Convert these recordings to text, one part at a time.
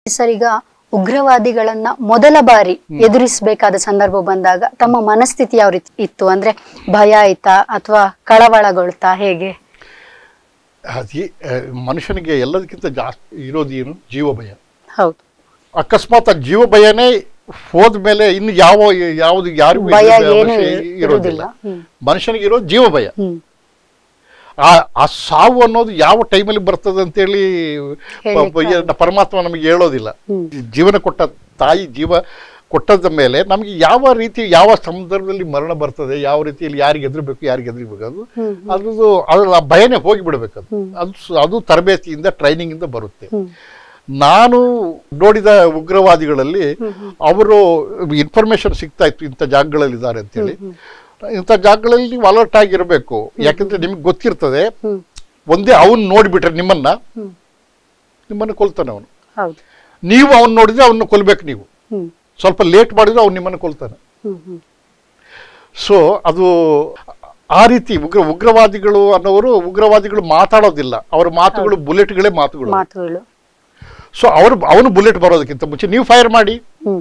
Sir ಈಗ ಉಗ್ರವಾದಿಗಳನ್ನ ಮೊದಲ ಬಾರಿ ಎದುರಿಸಬೇಕಾದ ಸಂದರ್ಭ ಬಂದಾಗ ತಮ್ಮ ಮನಸ್ಥಿತಿ ಯಾವ ರೀತಿ ಇತ್ತು ಅಂದ್ರೆ ಭಯ ಆಯ್ತಾ ಅಥವಾ ಕಳವಳಗೊಳ್ತಾ ಹೇಗೆ ಅದೇ ಆ, ಮನುಷ್ಯನಿಗೆ ಎಲ್ಲದಕ್ಕಿಂತ ಜಾಸ್ತಿ ಇರೋದು ಏನು ಜೀವ ಭಯ ಹೌದು ಅಕಸ್ಮಾತ್ ಆ ಜೀವ ಭಯನೇ ಹೋದ್ಮೇಲೆ ಇನ್ನು ಯಾವ ಯಾವುದು ಯಾರಿಗೂ ಭಯ ಎದುರು ಏನು ಅವಶ್ಯ ಇರುವುದಿಲ್ಲ. ಇರೋದಿಲ್ಲ ಹ್ಮ್. ಮನುಷ್ಯನಿಗೆ ಇರೋ ಜೀವ ಭಯ ಹ್ಮ್ ಆ ಆ ಸಾವು ಅನ್ನೋದು ಯಾವ ಟೈಮಲ್ಲಿ ಬರ್ತದೆ ಅಂತೇಳಿ ಪ- ಪ- ಹೇಳಿಕ್ಕಾಗಲ್ಲ. ಪರಮಾತ್ಮ ನಮಗೆ ಹೇಳೋದಿಲ್ಲ ಹ್ಮ್. ಜೀವನ ಕೊಟ್ಟ ತಾಯಿ ಜೀವ ಕೊಟ್ಟದ ಮೇಲೆ ನಮಗೆ ಯಾವ ರೀತಿ ಯಾವ ಸಂದರ್ಭದಲ್ಲಿ ಮರಣ ಬರ್ತದೆ ಯಾವ ರೀತಿಯಲ್ಲಿ ಯಾರಿಗೆ ಎದುರಬೇಕು ಯಾರಿಗೆ ಎದುರಿಬೇಕು ಅದು ಹ್ಮ್, ಅದ್ರದ್ದು ಅದ್ರ ಆ ಭಯನೇ ಹೋಗಿ ಬಿಡಬೇಕು ಅದು ಅದು ಸ- ಅದು ತರಬೇತಿಯಿಂದ ಟ್ರೈನಿಂಗ್ ಇಂದ ಬರುತ್ತೆ ಹ್ಮ್. ನಾನು ನೋಡಿದ ಉಗ್ರವಾದಿಗಳಲ್ಲಿ ಅವರು ಇನ್ಫಾರ್ಮೇಶನ್ ಸಿಗ್ತಾ ಇತ್ತು ಇಂಥ ಜಾಗಗಳಲ್ಲಿ ಇದ್ದಾರೆ ಅಂತೇಳಿ ಇಂಥ ಜಾಗಗಳಲ್ಲಿ ನೀವು ಅಲರ್ಟ್ ಆಗಿರಬೇಕು ಯಾಕಂದ್ರೆ ನಿಮ್ಗೆ ಗೊತ್ತಿರ್ತದೆ ಹ್ಮ್. ಒಂದೇ ಅವನ್ ನೋಡಿಬಿಟ್ರೆ ನಿಮ್ಮನ್ನ ಹ್ಮ್. ನಿಮ್ಮನ್ನ ಕೊಲ್ತಾನೆ ಅವನು ಹೌದು ನೀವು ಅವನ್ ನೋಡಿದ್ರೆ ಅವನ್ನ ಕೊಲ್ಬೇಕು ನೀವು ಹ್ಮ್ ಸ್ವಲ್ಪ ಲೇಟ್ ಮಾಡಿದ್ರೆ ಅವ್ನು ನಿಮ್ಮನ್ನ ಕೊಲ್ತಾನೆ ಹ್ಮ್ ಹ್ಮ್ ಸೊ ಅದು ಆ ರೀತಿ ಉಗ್ರ ಉಗ್ರವಾದಿಗಳು ಅನ್ನೋರು ಉಗ್ರವಾದಿಗಳು ಮಾತಾಡೋದಿಲ್ಲ ಅವರ ಮಾತುಗಳು ಬುಲೆಟ್ಗಳೇ ಮಾತುಗಳು ಮಾತುಗಳು ಸೊ ಅವರು ಅವನು ಬುಲೆಟ್ ಬರೋದಕ್ಕಿಂತ ಮುಂಚೆ ನೀವು ಫೈರ್ ಮಾಡಿ ಹ್ಮ್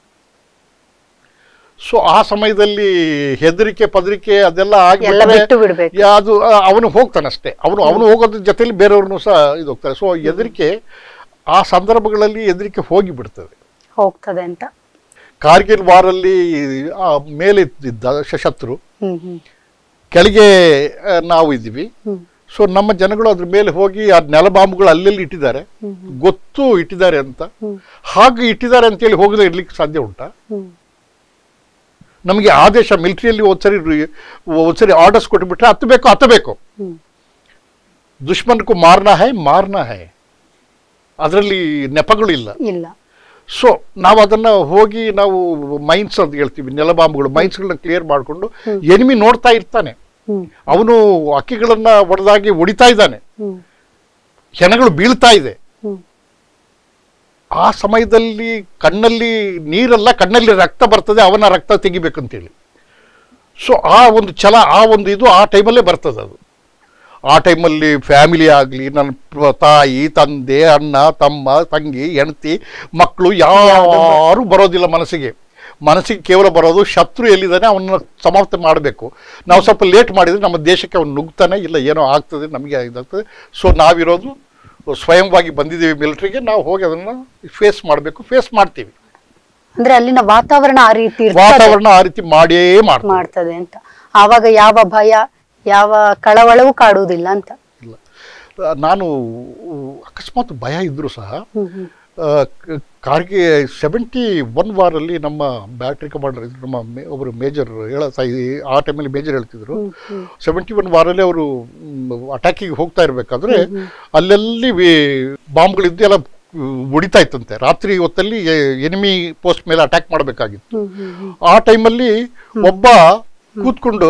ಸೊ ಆ ಸಮಯದಲ್ಲಿ ಹೆದರಿಕೆ ಪದರಿಕೆ ಅದೆಲ್ಲ ಎಲ್ಲ ಆಗ್ಬಿಟ್ರೆ ಬಿಟ್ಟು ಬಿಡ್ಬೇಕು ಯಾ- ಅದು ಆ, ಅವನು ಹೋಗ್ತಾನೆ ಅಷ್ಟೇ ಅವನು ಅವನು ಹೋಗೋದ್ರ ಜೊತೆಲಿ ಬೇರೆಯವ್ರನ್ನು ಸಹ ಇದು ಹೋಗ್ತಾರೆ ಸೊ ಹೆದರಿಕೆ ಆ ಸಂದರ್ಭಗಳಲ್ಲಿ ಹೆದರಿಕೆ ಹೋಗಿ ಬಿಡ್ತದೆ ಹೋಗ್ತದೆ ಅಂತ ಕಾರ್ಗಿಲ್ ವಾರಲ್ಲಿ ಆ ಮೇಲೆ ಇದ್ದ ಶಶತ್ರು ಹ್ಮ್ ಹ್ಮ್ ಕೆಳಗೆ ಆ, ನಾವು ಇದ್ದೀವಿ ಹ್ಮ್ ಸೊ ನಮ್ಮ ಜನಗಳು ಅದ್ರ ಮೇಲೆ ಹೋಗಿ ಆ ನೆಲ ಬಾಂಬ್ಗಳು ಅಲ್ಲೆಲ್ಲಿ ಇಟ್ಟಿದ್ದಾರೆ ಹ್ಮ್ ಗೊತ್ತು ಇಟ್ಟಿದ್ದಾರೆ ಅಂತ ಹ್ಮ್ ಹಾಗೆ ಇಟ್ಟಿದ್ದಾರೆ ಅಂತೇಳಿ ಹೋಗದೆ ಇರ್ಲಿಕ್ಕೆ ಸಾಧ್ಯ ಉಂಟಾ ಹ್ಮ್ ನಮಗೆ ಆದೇಶ ಮಿಲಿಟರಿಯಲ್ಲಿ ಒಂದ್ಸರಿ ರಿ- ಒಂದ್ಸರಿ ಆರ್ಡರ್ಸ್ ಕೊಟ್ಟುಬಿಟ್ರೆ ಹತ್ತಬೇಕು ಹತ್ತಬೇಕು ಹ್ಮ್ ದುಶ್ಮನ್ಕು ಮಾರ್ನಾ ಹೈ ಮಾರ್ನಾ ಹೈ ಅದರಲ್ಲಿ ನೆಪಗಳು ಇಲ್ಲ ಇಲ್ಲ ಸೊ ನಾವು ಅದನ್ನ ಹೋಗಿ ನಾವು ಮೈನ್ಸ್ ಅಂತ ಹೇಳ್ತೀವಿ ನೆಲಬಾಂಬ್ಗಳು ಮೈನ್ಸ್ಗಳನ್ನ ಕ್ಲಿಯರ್ ಮಾಡಿಕೊಂಡು ಎನಿಮಿ ನೋಡ್ತಾ ಇರ್ತಾನೆ ಹ್ಮ್ ಅವನು ಅಕ್ಕಿಗಳನ್ನ ಒಡೆದಾಗಿ ಹೊಡಿತಾ ಇದ್ದಾನೆ ಹ್ಮ್ ಹೆಣಗಳು ಬೀಳ್ತಾ ಇದೆ ಹ್ಮ್ ಆ ಸಮಯದಲ್ಲಿ ಕಣ್ಣಲ್ಲಿ ನೀರಲ್ಲ ಕಣ್ಣಲ್ಲಿ ರಕ್ತ ಬರ್ತದೆ ಅವನ ರಕ್ತ ತೆಗಿಬೇಕಂತೇಳಿ ಸೊ ಆ ಒಂದು ಛಲ ಆ ಒಂದು ಇದು ಆ ಟೈಮಲ್ಲೇ ಬರ್ತದೆ ಅದು ಆ ಟೈಮಲ್ಲಿ ಫ್ಯಾಮಿಲಿ ಆಗಲಿ ನನ್ನ ಪ್ರ- ತಾಯಿ ತಂದೆ ಅಣ್ಣ ತಮ್ಮ ತಂಗಿ ಹೆಂಡತಿ ಮಕ್ಕಳು ಯಾರು ಬರೋದಿಲ್ಲ ಮನಸ್ಸಿಗೆ ಮನಸ್ಸಿಗೆ ಕೇವಲ ಬರೋದು ಶತ್ರು ಎಲ್ಲಿದ್ದಾನೆ ಅವನ್ನ ಸಮಾಪ್ತಿ ಮಾಡಬೇಕು ನಾವು ಸ್ವಲ್ಪ ಲೇಟ್ ಮಾಡಿದರೆ ನಮ್ಮ ದೇಶಕ್ಕೆ ಅವನು ನುಗ್ತಾನೆ ಇಲ್ಲ ಏನೋ ಆಗ್ತದೆ ನಮಗೆ ಇದಾಗ್ತದೆ ಸೊ ನಾವಿರೋದು ಸ್ವಯಂವಾಗಿ ಬಂದಿದ್ದೀವಿ ಮಿಲಿಟ್ರಿಗೆ ನಾವು ಹೋಗಿ ಅದನ್ನು ಫೇಸ್ ಮಾಡಬೇಕು ಫೇಸ್ ಮಾಡ್ತೀವಿ ಅಂದ್ರೆ ಅಲ್ಲಿನ ವಾತಾವರಣ ಆ ರೀತಿ ಇರ್ತದೆ ವಾತಾವರಣ ಆ ರೀತಿ ಮಾಡೇ ಮಾಡ್ತೀವಿ ಮಾಡ್ತದೆ ಅಂತ ಆವಾಗ ಯಾವ ಭಯ ಯಾವ ಕಳವಳವೂ ಕಾಡುವುದಿಲ್ಲ ಅಂತ ಇಲ್ಲ ಆ, ನಾನು ಅಕಸ್ಮಾತ್ ಭಯ ಇದ್ದರೂ ಸಹ ಹ್ಮ್ ಹ್ಮ್ ಆ, ಕ- ಕಾರ್ಗೆ ಸೆವೆಂಟಿ ಒನ್ ವಾರಲ್ಲಿ ನಮ್ಮ ಬ್ಯಾಟ್ರಿ ಕಮಾಂಡರ್ ಇದ್ರು ನಮ್ಮ ಮೇ- ಒಬ್ಬರು ಮೇಜರ್ ಹೇಳ ಆ ಟೈಮಲ್ಲಿ ಮೇಜರ್ ಹೇಳ್ತಿದ್ರು ಹ್ಮ್ ಹ್ಮ್ ಸೆವೆಂಟಿ ಒನ್ ವಾರಲ್ಲಿ ಅವರು ಅಟ್ಯಾಕಿಗೆ ಹೋಗ್ತಾ ಇರಬೇಕಾದ್ರೆ ಅಲ್ಲೆಲ್ಲಿ ಬಾಂಬ್ಗಳಿದ್ದು ಎಲ್ಲ ಹೊಡಿತಾ ಇತ್ತಂತೆ ರಾತ್ರಿ ಹೊತ್ತಲ್ಲಿ ಎನಿಮಿ ಪೋಸ್ಟ್ ಮೇಲೆ ಅಟ್ಯಾಕ್ ಮಾಡಬೇಕಾಗಿತ್ತು ಹ್ಮ್ ಹ್ಮ್ ಹ್ಮ್ ಆ ಟೈಮಲ್ಲಿ ಒಬ್ಬ ಕೂತ್ಕೊಂಡು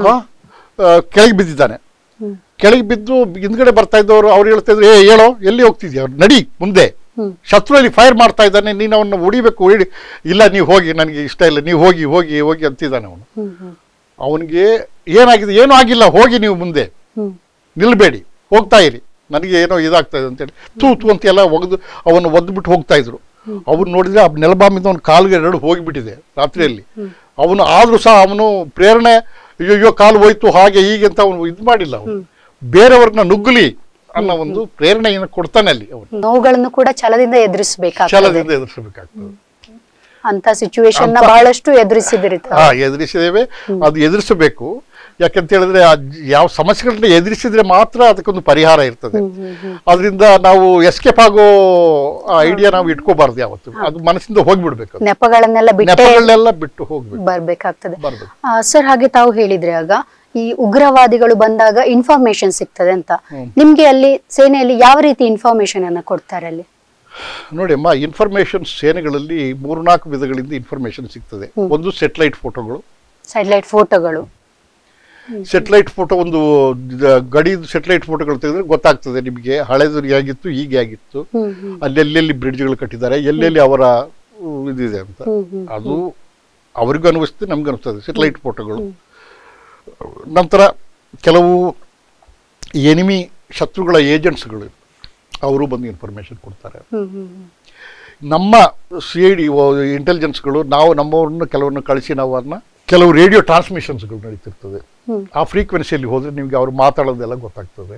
ಕೆಳಗೆ ಬಿದ್ದಿದ್ದಾನೆ ಹ್ಮ್ ಕೆಳಗೆ ಬಿದ್ದು ಹಿಂದ್ಗಡೆ ಬರ್ತಾ ಇದ್ದವರು ಅವ್ರು ಹೇಳ್ತಾ ಇದ್ರು ಏ ಹೇಳೋ ಎಲ್ಲಿ ಹೋಗ್ತಿದ್ಯಾ ನಡಿ ಮುಂದೆ ಹ್ಮ್ ಶತ್ರುವಲ್ಲಿ ಫೈರ್ ಮಾಡ್ತಾ ಇದ್ದಾನೆ ನೀನು ಅವನ್ನ ಹೊಡಿಬೇಕು ಹೊಡಿ ಇಲ್ಲ ನೀವು ಹೋಗಿ ನನಗೆ ಇಷ್ಟ ಇಲ್ಲ ನೀವು ಹೋಗಿ ಹೋಗಿ ಹೋಗಿ ಅಂತಿದ್ದಾನೆ ಅವನು ಹ್ಮ್ ಹ್ಮ್ ಅವನಿಗೆ ಏನಾಗಿದೆ ಏನೂ ಆಗಿಲ್ಲ ಹೋಗಿ ನೀವು ಮುಂದೆ ಹ್ಮ್ ನಿಲ್ಬೇಡಿ ಹೋಗ್ತಾ ಇರಿ ನನಗೆ ಏನೋ ಇದಾಗ್ತಾ ಇದೆ ಅಂತೇಳಿ ತೂ ತೂ ಅಂತ ಎಲ್ಲ ಒಗೆದು ಅವನು ಒದ್ಬಿಟ್ಟು ಹೋಗ್ತಾ ಇದ್ರು ಅವ್ರು ನೋಡಿದ್ರೆ ಆ ನೆಲಬಾಮಿಂದ ಅವ್ನ ಕಾಲ್ಗೆ ಎರಡು ಹೋಗಿಬಿಟ್ಟಿದೆ ರಾತ್ರಿಯಲ್ಲಿ ಅವನು ಆದ್ರೂ ಸಹ ಅವನು ಪ್ರೇರಣೆ ಅಯ್ಯೋ ಕಾಲು ಹೋಯ್ತು ಹಾಗೆ ಹೀಗೆ ಅಂತ ಅವನು ಇದು ಮಾಡಿಲ್ಲ ಅವನು ಬೇರೆಯವ್ರನ್ನ ನುಗ್ಗಲಿ ಅನ್ನೋ ಒಂದು ಪ್ರೇರಣೆಯನ್ನು ಕೊಡ್ತಾನೆ ಅಲ್ಲಿ ಅವನು ನೋವುಗಳನ್ನು ಕೂಡ ಛಲದಿಂದ ಎದುರಿಸಬೇಕಾಗ್ತದೆ ಛಲದಿಂದ ಎದುರಿಸಬೇಕಾಗ್ತದೆ ಅಂತ ಸಿಚುವೇಶನ್ ನ ಬಹಳಷ್ಟು ಎದುರಿಸಿದಿರುತ್ತೆ ಹಾ ಎದುರಿಸಿದ್ದೇವೆ ಅದು ಎದುರಿಸಬೇಕು ಯಾಕಂತ ಹೇಳಿದ್ರೆ ಆ ಜ- ಯಾವ ಸಮಸ್ಯೆಗಳನ್ನ ಎದುರಿಸಿದ್ರೆ ಮಾತ್ರ ಅದಕ್ಕೊಂದು ಪರಿಹಾರ ಇರ್ತದೆ ಹ್ಮ್ ಹ್ಮ್ ಹ್ಮ್ ಅದರಿಂದ ನಾವು ಎಸ್ಕೇಪ್ ಆಗೋ ಐಡಿಯಾ ನಾವು ಇಟ್ಕೋಬಾರ್ದು ಯಾವತ್ತು ಅದು ಮನಸ್ಸಿಂದ ಹೋಗ್ಬಿಡ್ಬೇಕು ಅದು. ನೆಪಗಳನ್ನೆಲ್ಲ ಬಿಟ್ಟೆ ನೆಪಗಳನ್ನೆಲ್ಲ ಬಿಟ್ಟು ಹೋಗ್ಬೇಕು ಬರ್ಬೇಕಾಗ್ತದೆ ಬರ್ಬೇಕು ಸರ್ ಹಾಗೆ ತಾವು ಹೇಳಿದ್ರೆ ಆಗ ಈ ಉಗ್ರವಾದಿಗಳು ಬಂದಾಗ ಇನ್ಫಾರ್ಮೇಶನ್ ಸಿಗ್ತದೆ ಅಂತ ಹ್ಮ್. ನಿಮ್ಗೆ ಅಲ್ಲಿ ಸೇನೆಯಲ್ಲಿ ಯಾವ ರೀತಿ ಇನ್ಫಾರ್ಮೇಶನ್ ಅನ್ನ ಕೊಡ್ತಾರೆ ಅಲ್ಲಿ ನೋಡಿ ಅಮ್ಮ ಇನ್ಫಾರ್ಮೇಶನ್ ಸೇನೆಗಳಲ್ಲಿ ಮೂರ್ನಾಲ್ಕು ವಿಧಗಳಿಂದ ಇನ್ಫಾರ್ಮೇಶನ್ ಸಿಗ್ತದೆ ಒಂದು ಸೆಟಲೈಟ್ ಫೋಟೋಗಳು ಸ್ಯಾಟಲೈಟ್ ಫೋಟೋಗಳು ಸೆಟಲೈಟ್ ಫೋಟೋ ಒಂದು ದ- ಗಡಿದು ಸೆಟಲೈಟ್ ಫೋಟೋಗಳು ತೆಗೆದ್ರೆ ಗೊತ್ತಾಗ್ತದೆ ನಿಮಗೆ ಹಳೆದು ಹೇಗಿತ್ತು ಹೀಗೆ ಆಗಿತ್ತು ಹ್ಮ್ ಹ್ಮ್ ಅಲ್ಲೆಲ್ಲೆಲ್ಲಿ ಬ್ರಿಡ್ಜ್ಗಳು ಕಟ್ಟಿದ್ದಾರೆ ಎಲ್ಲೆಲ್ಲಿ ಅವರ ಉ, ಇದಿದೆ ಅಂತ ಹ್ಮ್ ಹ್ಮ್ ಅದು ಅವ್ರಿಗೂ ಅನಿಸ್ತದೆ ನಮ್ಗೆ ಅನಿಸ್ತದೆ ಸೆಟಲೈಟ್ ಫೋಟೋಗಳು ನಂತರ ಕೆಲವು ಎನಿಮಿ ಶತ್ರುಗಳ ಏಜೆಂಟ್ಸ್ಗಳು ಅವರು ಬಂದು ಇನ್ಫಾರ್ಮೇಶನ್ ಕೊಡ್ತಾರೆ ಹ್ಮ್ ಹ್ಮ್ ಹ್ಮ್ ನಮ್ಮ ಸಿ ಐ ಡಿ ಇಂಟೆಲಿಜೆನ್ಸ್ಗಳು ನಾವು ನಮ್ಮವ್ರನ್ನ ಕೆಲವನ್ನ ಕಳಿಸಿ ನಾವು ಅದನ್ನ ಕೆಲವು ರೇಡಿಯೋ ಟ್ರಾನ್ಸ್ಮಿಷನ್ಸ್ಗಳು ನಡೀತಿರ್ತದೆ ಹ್ಮ್. ಆ ಫ್ರೀಕ್ವೆನ್ಸಿಯಲ್ಲಿ ಹೋದರೆ ನಿಮಗೆ ಅವ್ರು ಮಾತಾಡೋದೆಲ್ಲ ಗೊತ್ತಾಗ್ತದೆ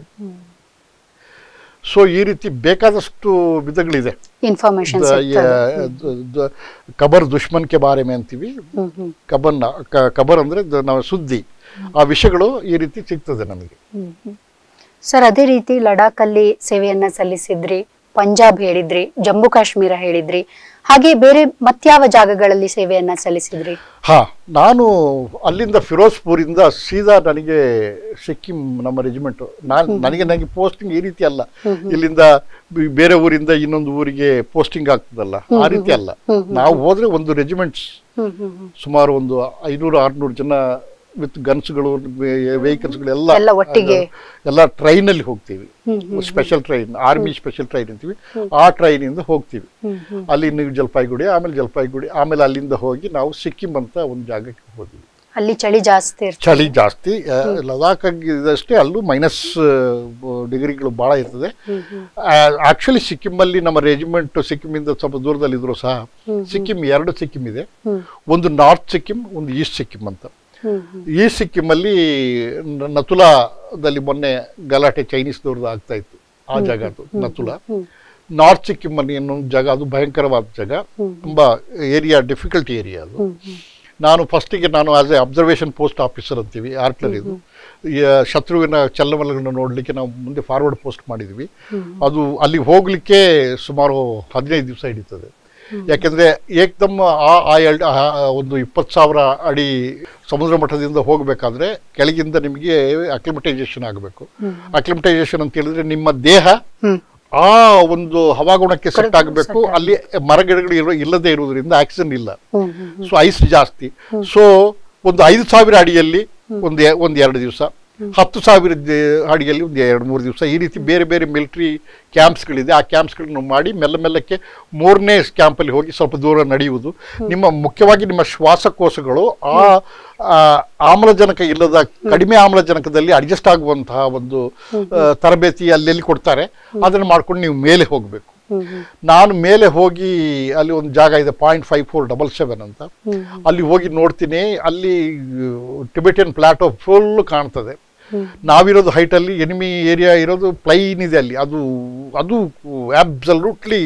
ಸೊ ಈ ರೀತಿ ಬೇಕಾದಷ್ಟು ವಿಧಗಳಿದೆ ಇನ್ಫಾರ್ಮೇಶನ್ ದ- ಯ- ದ- ದ- ಕಬರ್ ದುಶ್ಮನ್ ಕೆ ಬಾರೆ ಮೇ ಅಂತೀವಿ ಹ್ಮ್ ಹ್ಮ್ ಕಬನ್ನ ಕ- ಕಬರ್ ಅಂದ್ರೆ ದ- ನಾವು ಸುದ್ದಿ ಆ ವಿಷಯಗಳು ಈ ರೀತಿ ಸಿಗ್ತದೆ ನಮಗೆ ಹ್ಮ್ ಹ್ಮ್. ಸರ್ ಅದೇ ರೀತಿ ಲಡಾಖ್ ಅಲ್ಲಿ ಸೇವೆಯನ್ನ ಸಲ್ಲಿಸಿದ್ರಿ ಪಂಜಾಬ್ ಹೇಳಿದ್ರಿ ಜಮ್ಮು ಕಾಶ್ಮೀರ ಹೇಳಿದ್ರಿ ಹಾಗೆ ಬೇರೆ ಮತ್ಯಾವ ಜಾಗಗಳಲ್ಲಿ ಸೇವೆಯನ್ನ ಸಲ್ಲಿಸಿದ್ರಿ ಹಾ ನಾನು ಅಲ್ಲಿಂದ ಫಿರೋಜ್ಪುರಿಂದ ಸೀದಾ ನನಗೆ ಸಿಕ್ಕಿಂ ನಮ್ಮ ರೆಜಿಮೆಂಟ್ ನಾನು ನನಗೆ ನನಗೆ ಪೋಸ್ಟಿಂಗ್ ಈ ರೀತಿ ಅಲ್ಲ ಇಲ್ಲಿಂದ ಬಿ- ಬೇರೆ ಊರಿಂದ ಇನ್ನೊಂದು ಊರಿಗೆ ಪೋಸ್ಟಿಂಗ್ ಆಗ್ತದಲ್ಲ ಆ ರೀತಿ ಅಲ್ಲ ನಾವು ಹೋದ್ರೆ ಒಂದು ರೆಜಿಮೆಂಟ್ಸ್ ಹ್ಮ್ ಹ್ಮ್ ಹ್ಮ್ ಸುಮಾರು ಒಂದು ಐನೂರು ಆರ್ನೂರು ಜನ ವಿತ್ ಗನ್ಸ್ಗಳು ವೆಹಿಕಲ್ಸ್ಗಳು ಎಲ್ಲ ಎಲ್ಲ ಒಟ್ಟಿಗೆ? ಎಲ್ಲ ಟ್ರೈನಲ್ಲಿ ಹೋಗ್ತೀವಿ ಹ್ಮ್ special train army special train ಅಂತೀವಿ ಆ ಟ್ರೈನಿಂದ ಹೋಗ್ತೀವಿ ಹ್ಮ್ ಹ್ಮ್ ಅಲ್ಲಿ ನೀವು ಜಲ್ಪಾಯ್ಗುಡಿ ಆಮೇಲೆ ಜಲ್ಪಾಯ್ಗುಡಿ ಆಮೇಲೆ ಅಲ್ಲಿಂದ ಹೋಗಿ ನಾವು ಸಿಕ್ಕಿಂ ಅಂತ ಒಂದು ಜಾಗಕ್ಕೆ ಹೋದ್ವಿ ಅಲ್ಲಿ ಚಳಿ ಜಾಸ್ತಿ ಇರ್ತದೆ ಚಳಿ ಜಾಸ್ತಿ ಆ, ಲದಾಖ್ ಇದಷ್ಟೇ ಅಲ್ಲೂ ಮೈನಸ್ ಡಿಗ್ರಿಗಳು ಭಾಳ ಇರ್ತದೆ ಹ್ಮ್ ಹ್ಮ್ ಆಕ್ಚುಲಿ ಸಿಕ್ಕಿಮಲ್ಲಿ ನಮ್ಮ ರೆಜಿಮೆಂಟ್ ಸಿಕ್ಕಿಮಿಂದ ಸ್ವಲ್ಪ ದೂರದಲ್ಲಿದ್ರು ಸಹ ಹ್ಮ್. ಸಿಕ್ಕಿಂ ಎರಡು ಸಿಕ್ಕಿಂ ಇದೆ ಹ್ಮ್ ಒಂದು ನಾರ್ತ್ ಸಿಕ್ಕಿಂ ಒಂದು ಈಸ್ಟ್ ಸಿಕ್ಕಿಂ ಅಂತ ಹ್ಮ್ ಹ್ಮ್ ಈ ಸಿಕ್ಕಿಮಲ್ಲಿ ನ- ನತುಲಾದಲ್ಲಿ ಮೊನ್ನೆ ಗಲಾಟೆ ಚೈನೀಸ್ದವ್ರದ್ದು ಆಗ್ತಾ ಇತ್ತು ಆ ಜಾಗ ಅದು ನತುಲಾ ಹ್ಮ್ ನಾರ್ತ್ ಸಿಕ್ಕಿಮಲ್ಲಿ ಇನ್ನೊಂದು ಜಾಗ ಅದು ಭಯಂಕರವಾದ ಜಾಗ ತುಂಬಾ ಏರಿಯಾ ಡಿಫಿಕಲ್ಟ್ ಏರಿಯಾ ಅದು ಹ್ಮ್ ಹ್ಮ್ ನಾನು ಫಸ್ಟಿಗೆ ನಾನು as a observation post officer ಅಂತೀವಿ ಆರ್ಟ್ಲರ್ ಇದು ಈ ಶತ್ರುವಿನ ಚಲನವಲನಗಳನ್ನು ನೋಡಲಿಕ್ಕೆ ನಾವು ಮುಂದೆ ಫಾರ್ವರ್ಡ್ ಪೋಸ್ಟ್ ಮಾಡಿದ್ವಿ ಅದು ಅಲ್ಲಿ ಹೋಗ್ಲಿಕ್ಕೆ ಸುಮಾರು ಹದಿನೈದು ದಿವಸ ಹಿಡಿತದೆ ಯಾಕೆಂದ್ರೆ ಏಕ್ದಮ್ ಆ ಆ ಎಲ್ಡ್- ಆ ಒಂದು ಇಪ್ಪತ್ತು ಸಾವಿರ ಅಡಿ ಸಮುದ್ರ ಮಟ್ಟದಿಂದ ಹೋಗಬೇಕಾದ್ರೆ ಕೆಳಗಿಂದ ನಿಮಗೆ ಅಕ್ಲಿಮಟೈಸೇಷನ್ ಆಗಬೇಕು ಅಕ್ಲಿಮಟೈಸೇಷನ್ ಅಂತ ಹೇಳಿದ್ರೆ ನಿಮ್ಮ ದೇಹ ಹ್ಮ್ ಆ ಒಂದು ಹವಾಗುಣಕ್ಕೆ ಸೆಟ್ ಆಗಬೇಕು ಅಲ್ಲಿ ಮರಗಿಡಗಳು ಇರೋ ಇಲ್ಲದೆ ಇರುವುದರಿಂದ ಆಕ್ಸಿಜನ್ ಇಲ್ಲ ಹ್ಮ್ ಹ್ಮ್ ಸೊ ಐಸ್ ಜಾಸ್ತಿ ಸೊ ಒಂದು ಐದು ಸಾವಿರ ಅಡಿಯಲ್ಲಿ ಒಂದು ಎ- ಒಂದು ಎರಡು ದಿವಸ ಹತ್ತು ಸಾವಿರ ಅಡಿಯಲ್ಲಿ ಒಂದು ಎರಡು ಮೂರು ದಿವಸ ಈ ರೀತಿ ಬೇರೆ ಬೇರೆ ಮಿಲಿಟರಿ ಕ್ಯಾಂಪ್ಸ್ಗಳಿದೆ ಆ ಕ್ಯಾಂಪ್ಸ್ಗಳನ್ನು ಮಾಡಿ ಮೆಲ್ಲ ಮೆಲ್ಲಕ್ಕೆ ಮೂರನೇ ಕ್ಯಾಂಪಲ್ಲಿ ಹೋಗಿ ಸ್ವಲ್ಪ ದೂರ ನಡೆಯುವುದು ನಿಮ್ಮ ಮುಖ್ಯವಾಗಿ ನಿಮ್ಮ ಶ್ವಾಸಕೋಶಗಳು ಆ ಆ, ಆಮ್ಲಜನಕ ಇಲ್ಲದ ಕಡಿಮೆ ಆಮ್ಲಜನಕದಲ್ಲಿ ಅಡ್ಜಸ್ಟ್ ಆಗುವಂತಹ ಒಂದು ಆ, ತರಬೇತಿ ಅಲ್ಲೆಲ್ಲಿ ಕೊಡ್ತಾರೆ ಅದನ್ನು ಮಾಡ್ಕೊಂಡು ನೀವು ಮೇಲೆ ಹೋಗಬೇಕು ಹ್ಮ್ ಹ್ಮ್ ನಾನು ಮೇಲೆ ಹೋಗಿ ಅಲ್ಲಿ ಒಂದು ಜಾಗ ಇದೆ point five four double seven ಅಂತ ಅಲ್ಲಿ ಹೋಗಿ ನೋಡ್ತೀನಿ ಅಲ್ಲಿ ಟಿಬೆಟಿಯನ್ ಪ್ಲಾಟೋ ಫುಲ್ ಕಾಣ್ತದೆ ನಾವಿರೋದು ಹೈಟಲ್ಲಿ ಎನಿಮಿ ಏರಿಯಾ ಇರೋದು ಪ್ಲೈನ್ ಇದೆ ಅಲ್ಲಿ ಅದು ಅದು ಆಬ್ಸಲ್ಯೂಟ್ಲಿ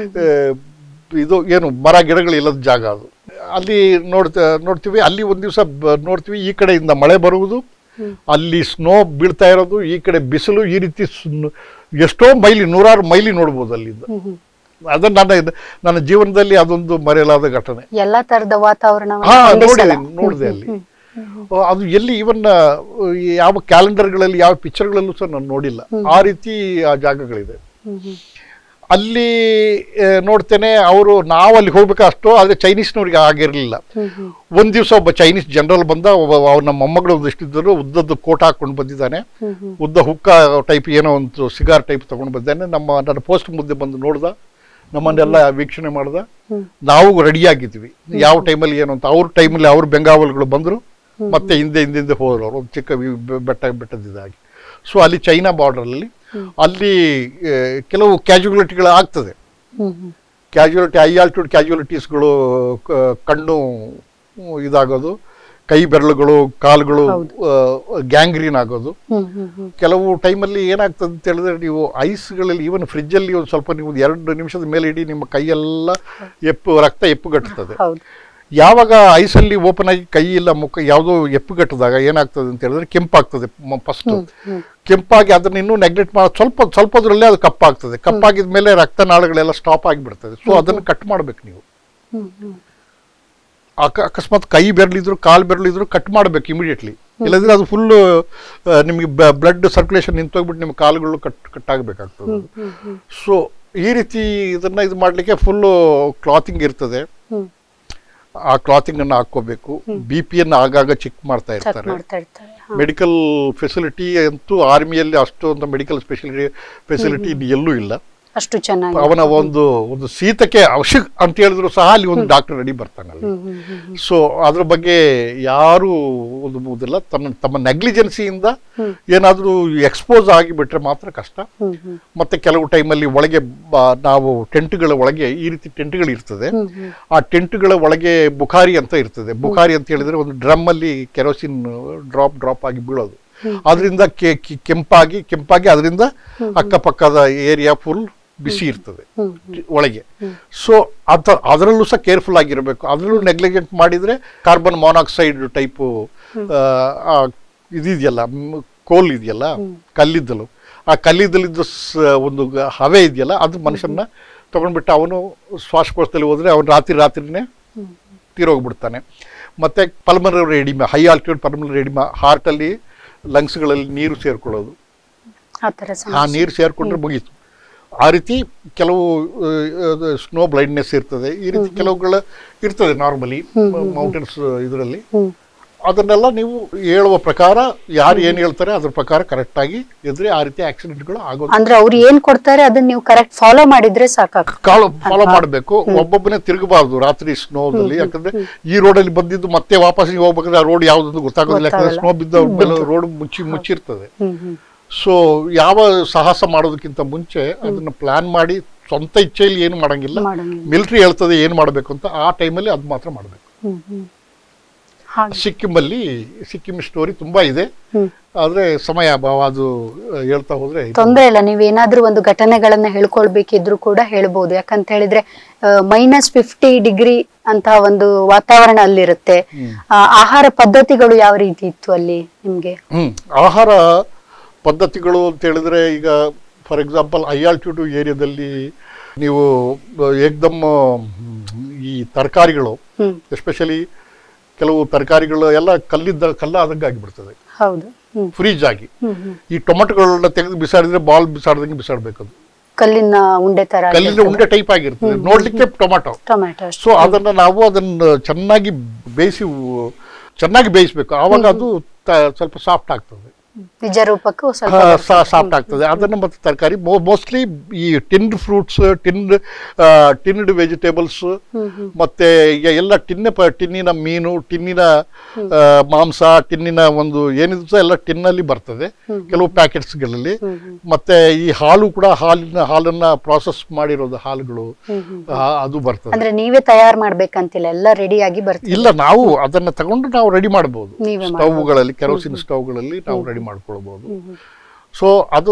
ಇದು ಏನು ಮರ ಗಿಡಗಳಿಲ್ಲದ ಜಾಗ ಅದು ಅಲ್ಲಿ ನೋಡ್ತ ನೋಡ್ತೀವಿ ಅಲ್ಲಿ ಒಂದು ದಿವಸ ನೋಡ್ತೀವಿ ಈ ಕಡೆಯಿಂದ ಮಳೆ ಬರುವುದು ಅಲ್ಲಿ ಸ್ನೋ ಬೀಳ್ತಾ ಇರೋದು ಈ ಕಡೆ ಬಿಸಿಲು ಈ ರೀತಿ ಸುನ್- ಎಷ್ಟೋ ಮೈಲಿ ನೂರಾರು ಮೈಲಿ ನೋಡ್ಬೋದು ಅಲ್ಲಿಂದ ಹ್ಮ್ ಹ್ಮ್ ಅದನ್ನ ನನ್ನ ನನ್ನ ಜೀವನದಲ್ಲಿ ಅದೊಂದು ಮರೆಯಲಾದ ಘಟನೆ ಎಲ್ಲಾ ತರದ ವಾತಾವರಣ ಹಾ ನೋಡಿದೆ ನೋಡಿದೆ ಅಲ್ಲಿ ಆ, ಅದು ಎಲ್ಲಿ ಇವನ್ ಯಾವ ಕ್ಯಾಲೆಂಡರ್ಗಳಲ್ಲಿ ಯಾವ ಪಿಕ್ಚರ್ಗಳಲ್ಲೂ ಸಹ ನಾನು ನೋಡಿಲ್ಲ ಆ ರೀತಿ ಆ ಜಾಗಗಳಿದೆ ಅಲ್ಲಿ ಆ, ನೋಡ್ತೇನೆ ಅವರು ನಾವು ಅಲ್ಲಿ ಹೋಗ್ಬೇಕು ಅಷ್ಟು ಆದರೆ ಚೈನೀಸ್ನವ್ರಿಗೆ ಆಗಿರಲಿಲ್ಲ ಒಂದು ದಿವಸ ಒಬ್ಬ ಚೈನೀಸ್ ಜನರಲ್ ಬಂದ ಒಬ್ಬ ಅವ್ರ ನಮ್ಮ ಮೊಮ್ಮಗಳು ಒಂದಿಷ್ಟಿದ್ದರು ಉದ್ದದ್ದು ಕೋಟ್ ಹಾಕೊಂಡು ಬಂದಿದ್ದಾನೆ ಉದ್ದ ಹುಕ್ಕ ಟೈಪ್ ಏನೋ ಒಂದು ಸಿಗಾರ್ ಟೈಪ್ ತಗೊಂಡು ಬಂದಿದ್ದಾನೆ ನಮ್ಮ ನನ್ನ ಪೋಸ್ಟ್ ಮುದ್ದೆ ಬಂದು ನೋಡ್ದ ನಮ್ಮನ್ನೆಲ್ಲ ವೀಕ್ಷಣೆ ಮಾಡ್ದ ನಾವು ರೆಡಿ ಆಗಿದ್ವಿ ಯಾವ ಟೈಮಲ್ಲಿ ಏನು ಅಂತ ಅವ್ರ ಟೈಮಲ್ಲಿ ಅವ್ರ ಬೆಂಗಾವಲ್ಗಳು ಬಂದರು ಮತ್ತೆ ಹಿಂದೆ ಹಿಂದೆ ಹಿಂದೆ ಹೋದ್ರು ಅವರು ಒಂದು ಚಿಕ್ಕ ವಿ- ಬೆ- ಬೆಟ್ಟ ಬೆಟ್ಟದಿದ್ದಾಗಿ ಸೊ ಅಲ್ಲಿ ಚೈನಾ ಬಾರ್ಡರಲ್ಲಿ ಅಲ್ಲಿ ಆ, ಕೆಲವು ಕ್ಯಾಜುಯಾಲಿಟಿಗಳು ಆಗ್ತದೆ ಕ್ಯಾಜುಯಾಲಿಟಿ ಹೈ ಆಲ್ಟಿಟ್ಯೂಡ್ ಕ್ಯಾಜುಯಾಲಿಟೀಸ್ಗಳು ಕಣ್ಣು ಹ್ಮ್, ಇದಾಗೋದು ಕೈ ಬೆರಳುಗಳು ಕಾಲುಗಳು ಗ್ಯಾಂಗ್ರೀನ್ ಆಗೋದು ಕೆಲವು ಟೈಮಲ್ಲಿ ಏನಾಗ್ತದೆ ಅಂತ ಹೇಳಿದ್ರೆ ನೀವು ಐಸ್ಗಳಲ್ಲಿ ಈವನ್ ಫ್ರಿಜ್ಜಲ್ಲಿ ಒಂದು ಸ್ವಲ್ಪ ನೀವು ಒಂದು ಎರಡು ನಿಮಿಷದ ಮೇಲೆ ಇಡೀ ನಿಮ್ಮ ಕೈಯೆಲ್ಲ ಎಪ್ಪು ರಕ್ತ ಎಪ್ಪುಗಟ್ಟುತ್ತದೆ ಹೌದು ಯಾವಾಗ ಐಸಲ್ಲಿ ಓಪನ್ ಆಗಿ ಕೈ ಇಲ್ಲ ಮುಖ ಯಾವುದೋ ಎಪ್ಪುಗಟ್ಟಿದಾಗ ಏನಾಗ್ತದೆ ಅಂತ ಹೇಳಿದ್ರೆ ಕೆಂಪಾಗ್ತದೆ ಫಸ್ಟ್ ಕೆಂಪಾಗಿ ಅದನ್ನ ಇನ್ನೂ ನೆಗ್ಲೆಕ್ಟ್ ಮಾಡಿ ಸ್ವಲ್ಪ ಸ್ವಲ್ಪದ್ರಲ್ಲೇ ಅದು ಕಪ್ಪಾಗ್ತದೆ ಕಪ್ಪಾಗಿದ ಮೇಲೆ ರಕ್ತನಾಳಗಳೆಲ್ಲ ಸ್ಟಾಪ್ ಆಗಿಬಿಡ್ತದೆ ಸೊ ಅದನ್ನು ಕಟ್ ಮಾಡ್ಬೇಕು ನೀವು ಹ್ಮ್ ಹ್ಮ್ ಅಕ ಅಕಸ್ಮಾತ್ ಕೈ ಬೆರಳಿದ್ರು ಕಾಲು ಬೆರಳಿದ್ರು ಕಟ್ ಮಾಡಬೇಕು ಇಮಿಡಿಯೇಟ್ಲಿ ಇಲ್ಲದ್ರೆ ಅದು ಫುಲ್ ನಿಮಗೆ ಬ್ಲಡ್ ಸರ್ಕ್ಯುಲೇಷನ್ ನಿಂತೋಗ್ಬಿಟ್ಟು ನಿಮ್ಮ ಕಾಲುಗಳು ಕಟ್ ಕಟ್ ಆಗಬೇಕಾಗ್ತದೆ ಹ್ಮ್ ಹ್ಮ್ ಸೊ ಈ ರೀತಿ ಇದನ್ನ ಇದು ಮಾಡಲಿಕ್ಕೆ ಫುಲ್ಲು ಕ್ಲಾತಿಂಗ್ ಇರ್ತದೆ ಹ್ಮ್ ಆ ಕ್ಲಾತಿಂಗ್ ಅನ್ನು ಹಾಕೋಬೇಕು ಬಿ ಪಿಯನ್ನು ಆಗಾಗ ಚೆಕ್ ಮಾಡ್ತಾ ಚೆಕ್ ಇರ್ತಾರೆ ಮಾಡ್ತಾ ಇರ್ತಾರೆ ಹಾ. ಮೆಡಿಕಲ್ ಫೆಸಿಲಿಟಿ ಅಂತೂ ಆರ್ಮಿಯಲ್ಲಿ ಅಷ್ಟೊಂದು ಮೆಡಿಕಲ್ ಸ್ಪೆಷಾಲಿಟಿ ಫೆಸಿಲಿಟಿ ಎಲ್ಲೂ ಇಲ್ಲ ಅಷ್ಟು ಚೆನ್ನಾಗಿ ಅವನ ಒಂದು ಒಂದು ಶೀತಕ್ಕೆ ಅವಶ್ಯಕ ಅಂತ ಹೇಳಿದ್ರು ಸಹ ಅಲ್ಲಿ ಒಂದು ಡಾಕ್ಟರ್ ರೆಡಿ ಬರ್ತಾನೆ ಅಲ್ಲಿ ಹ್ಮ್, ಹ್ಮ್, ಹ್ಮ್, ಹ್ಮ್. ಸೊ ಅದ್ರ ಬಗ್ಗೆ ಯಾರು ಒದಗುವುದಿಲ್ಲ ತಮ್ಮ ತಮ್ಮ ನೆಗ್ಲಿಜೆನ್ಸಿಯಿಂದ ಹ್ಮ್. ಏನಾದರೂ ಎಕ್ಸ್ಪೋಸ್ ಆಗಿಬಿಟ್ರೆ ಮಾತ್ರ ಕಷ್ಟ ಹ್ಮ್, ಹ್ಮ್, ಮತ್ತೆ ಕೆಲವು ಟೈಮಲ್ಲಿ ಒಳಗೆ ಬ- ನಾವು ಟೆಂಟ್ಗಳ ಒಳಗೆ ಈ ರೀತಿ ಟೆಂಟ್ಗಳು ಇರ್ತದೆ ಹ್ಮ್, ಹ್ಮ್. ಆ ಟೆಂಟ್ಗಳ ಒಳಗೆ ಬುಖಾರಿ ಅಂತ ಇರ್ತದೆ ಬುಖಾರಿ ಅಂತ ಹೇಳಿದ್ರೆ ಒಂದು ಡ್ರಮ್ ಅಲ್ಲಿ ಕೆರೋಸಿನ್ ಡ್ರಾಪ್ ಡ್ರಾಪ್ ಆಗಿ ಬೀಳೋದು ಅದರಿಂದ ಕೆಂಪಾಗಿ ಕೆಂಪಾಗಿ ಅದರಿಂದ ಅಕ್ಕಪಕ್ಕದ ಏರಿಯಾ ಫುಲ್ ಬಿಸಿ ಇರ್ತದೆ ಹ್ಮ್, ಒಳಗೆ ಸೊ ಅದ ಅದರಲ್ಲೂ ಸಹ ಕೇರ್ಫುಲ್ ಆಗಿರಬೇಕು ಅದರಲ್ಲೂ ನೆಗ್ಲಿಜೆಂಟ್ ಮಾಡಿದ್ರೆ ಕಾರ್ಬನ್ ಮಾನಾಕ್ಸೈಡ್ ಟೈಪು ಇದಿದೆಯಲ್ಲ ಮ್, ಕೋಲ್ ಇದೆಯಲ್ಲ ಕಲ್ಲಿದ್ದಲು ಆ ಕಲ್ಲಿದ್ದಲಿದ್ದು ಸ- ಒಂದು ಗ- ಹವೆ ಇದೆಯಲ್ಲ ಅದು ಮನುಷ್ಯನ ತಗೊಂಡ್ಬಿಟ್ಟು ಅವನು ಶ್ವಾಸಕೋಶದಲ್ಲಿ ಹೋದ್ರೆ ಅವನು ರಾತ್ರಿ ರಾತ್ರಿನೇ ತೀರೋಗ್ಬಿಡ್ತಾನೆ ಮತ್ತೆ pulmonary edema high altitude pulmonary edema ಹಾರ್ಟಲ್ಲಿ ಲಂಗ್ಸ್ಗಳಲ್ಲಿ ನೀರು ಸೇರ್ಕೊಳ್ಳೋದು ಆ ತರ ಆ ಸಮಸ್ಯೆ ನೀರು ಸೇರ್ಕೊಂಡ್ರೆ ಮುಗೀತು ಆ ರೀತಿ ಕೆಲವು ಸ್ನೋ ಬ್ಲೈಂಡ್ನೆಸ್ ಇರ್ತದೆ ಈ ರೀತಿ ಕೆಲವುಗಳ ಇರ್ತದೆ ನಾರ್ಮಲಿ ಮೌಂಟೇನ್ಸ್ ಇದರಲ್ಲಿ ಹ್ಮ್. ಅದನ್ನೆಲ್ಲ ನೀವು ಹೇಳುವ ಪ್ರಕಾರ ಯಾರು ಏನು ಹೇಳ್ತಾರೆ ಅದ್ರ ಪ್ರಕಾರ ಕರೆಕ್ಟ್ ಆಗಿ ಇದ್ರೆ ಆ ರೀತಿ ಆಕ್ಸಿಡೆಂಟ್ಗಳು ಆಗೋದು ಅಂದ್ರೆ ಅವ್ರು ಏನ್ ಕೊಡ್ತಾರೆ ಅದನ್ನ ನೀವು ಕರೆಕ್ಟ್ ಫಾಲೋ ಮಾಡಿದ್ರೆ ಸಾಕಾಗ್ತದೆ ಕಾಳು ಫಾಲೋ ಮಾಡಬೇಕು ಒಬ್ಬೊಬ್ಬನೇ ತಿರುಗಬಾರ್ದು ರಾತ್ರಿ ಸ್ನೋದಲ್ಲಿ ಯಾಕಂದ್ರೆ ಈ ರೋಡಲ್ಲಿ ಬಂದಿದ್ದು ಮತ್ತೆ ವಾಪಸ್ ನೀವು ಹೋಗ್ಬೇಕಾದ್ರೆ ಆ ರೋಡ್ ಯಾವ್ದು ಗೊತ್ತಾಗೋದಿಲ್ಲ ಯಾಕಂದ್ರೆ ಸ್ನೋ ಬಿದ್ದ ರೋಡ್ ಮುಚ್ಚಿ ಮುಚ್ಚಿರ್ತದೆ ಹ್ಮ್ ಹ್ಮ್ ಸೊ ಯಾವ ಸಾಹಸ ಮಾಡೋದಕ್ಕಿಂತ ಮುಂಚೆ ಅದನ್ನ ಪ್ಲಾನ್ ಮಾಡಿ ಸ್ವಂತ ಇಚ್ಛೆಯಲ್ಲಿ ಏನು ಮಾಡಂಗಿಲ್ಲ ಮಾಡಂಗಿಲ್ಲ. ಮಿಲಿಟರಿ ಹೇಳ್ತದೆ ಏನು ಮಾಡಬೇಕು ಅಂತ ಆ ಟೈಮಲ್ಲಿ ಅದು ಮಾತ್ರ ಮಾಡಬೇಕು ಹ್ಮ್ ಹ್ಮ್ ಹಾಗೆ ಸಿಕ್ಕಿಮಲ್ಲಿ ಸಿಕ್ಕಿಂ ಸ್ಟೋರಿ ತುಂಬಾ ಇದೆ ಹ್ಮ್ ಆದ್ರೆ ಸಮಯ ಅಭಾವ ಅದು ಆ, ಹೇಳ್ತಾ ಹೋದ್ರೆ ಇದು- ತೊಂದ್ರೆ ಇಲ್ಲ ನೀವೇನಾದ್ರೂ ಒಂದು ಘಟನೆಗಳನ್ನ ಹೇಳ್ಕೊಳ್ಬೇಕಿದ್ರು ಕೂಡ ಹೇಳ್ಬೋದು ಯಾಕಂತ ಹೇಳಿದ್ರೆ ಮೈನಸ್ ಫಿಫ್ಟಿ ಡಿಗ್ರಿ ಅಂತ ಒಂದು ವಾತಾವರಣ ಅಲ್ಲಿರುತ್ತೆ ಆ, ಆಹಾರ ಪದ್ಧತಿಗಳು ಯಾವ ರೀತಿ ಇತ್ತು ಅಲ್ಲಿ ನಿಮ್ಗೆ ಹ್ಮ್ ಆಹಾರ ಪದ್ಧತಿಗಳು ಅಂತ ಹೇಳಿದ್ರೆ ಈಗ ಫಾರ್ ಎಕ್ಸಾಂಪಲ್ ಹೈ ಆಲ್ಟಿಟ್ಯೂಡ್ ಏರಿಯಾದಲ್ಲಿ ನೀವು ಆ, ಏಕ್ದಮ್ ಹ್ಮ್, ಈ ತರಕಾರಿಗಳು ಹ್ಮ್ ಎಸ್ಪೆಷಲಿ ಕೆಲವು ತರಕಾರಿಗಳು ಎಲ್ಲ ಕಲ್ಲಿದ್ದ ಕಲ್ಲಾದಂಗೆ ಆಗಿಬಿಡ್ತದೆ ಹೌದು ಹ್ಮ್ ಫ್ರೀಜ್ ಆಗಿ ಹ್ಮ್ ಹ್ಮ್ ಈ ಟೊಮೆಟೊಗಳನ್ನ ತೆಗೆದು ಬಿಸಾಡಿದ್ರೆ ಬಾಲ್ ಬಿಸಾಡ್ದಂಗೆ ಬಿಸಾಡ್ಬೇಕು ಅದು ಕಲ್ಲಿನ ಉಂಡೆ ತರ ಕಲ್ಲಿನ ಉಂಡೆ ಟೈಪ್ ಆಗಿರ್ತದೆ ನೋಡ್ಲಿಕ್ಕೆ ಟೊಮೆಟೊ ಟೊಮ್ಯಾಟೊ ಸೊ ಅದನ್ನ ನಾವು ಅದನ್ನ ಚೆನ್ನಾಗಿ ಬೇಯಿಸಿ ಉ- ಚೆನ್ನಾಗಿ ಬೇಯಿಸ್ಬೇಕು ಆವಾಗ ಅದು ತ- ಸ್ವಲ್ಪ ಸಾಫ್ಟ್ ಆಗ್ತದೆ ನಿಜ ರೂಪಕ್ಕೂ ಸ್ವಲ್ಪ ಸಾಫ್ಟ್ ಆಗ್ತದೆ ಅದನ್ನ ಮತ್ತೆ ತರಕಾರಿ ಮೋಸ್ಟ್ಲಿ ಈ ಟಿನ್ಡ್ ಫ್ರೂಟ್ಸ್ ಟಿನ್ಡ್ ಟಿನ್ಡ್ ವೆಜಿಟೇಬಲ್ಸ್ ಹ್ಮ್ ಹ್ಮ್ ಮತ್ತೆ ಈಗ ಎಲ್ಲ ಟಿನ್ನ ಪ ಟಿನ್ನಿನ ಮೀನು ಟಿನ್ನಿನ ಆ, ಮಾಂಸ ಟಿನ್ನಿನ ಒಂದು ಏನಿದ್ರು ಸಹ ಎಲ್ಲ ಟಿನ್ನಲ್ಲಿ ಬರ್ತದೆ ಕೆಲವು ಪ್ಯಾಕೆಟ್ಸ್ಗಳಲ್ಲಿ ಮತ್ತೆ ಈ ಹಾಲು ಕೂಡ ಹಾಲಿನ ಹಾಲನ್ನ ಪ್ರಾಸೆಸ್ ಮಾಡಿರೋದು ಹಾಲುಗಳು ಆ, ಅದು ಬರ್ತದೆ ಅಂದ್ರೆ ನೀವೇ ತಯಾರು ಮಾಡ್ಬೇಕಂತಿಲ್ಲ ಎಲ್ಲ ರೆಡಿ ಆಗಿ ಬರ್ತದೆ ಇಲ್ಲ ನಾವು ಅದನ್ನ ತಗೊಂಡು ನಾವು ರೆಡಿ ಮಾಡಬಹುದು ನೀವೇ ಸ್ಟವ್ಗಳಲ್ಲಿ ಕೆರೋಸಿನ್ ಸ್ಟವ್ಗಳಲ್ಲಿ ನಾವು ರೆಡಿ ಮಾಡ್ಕೊಳ್ಬಹುದು ಸೊ ಅದು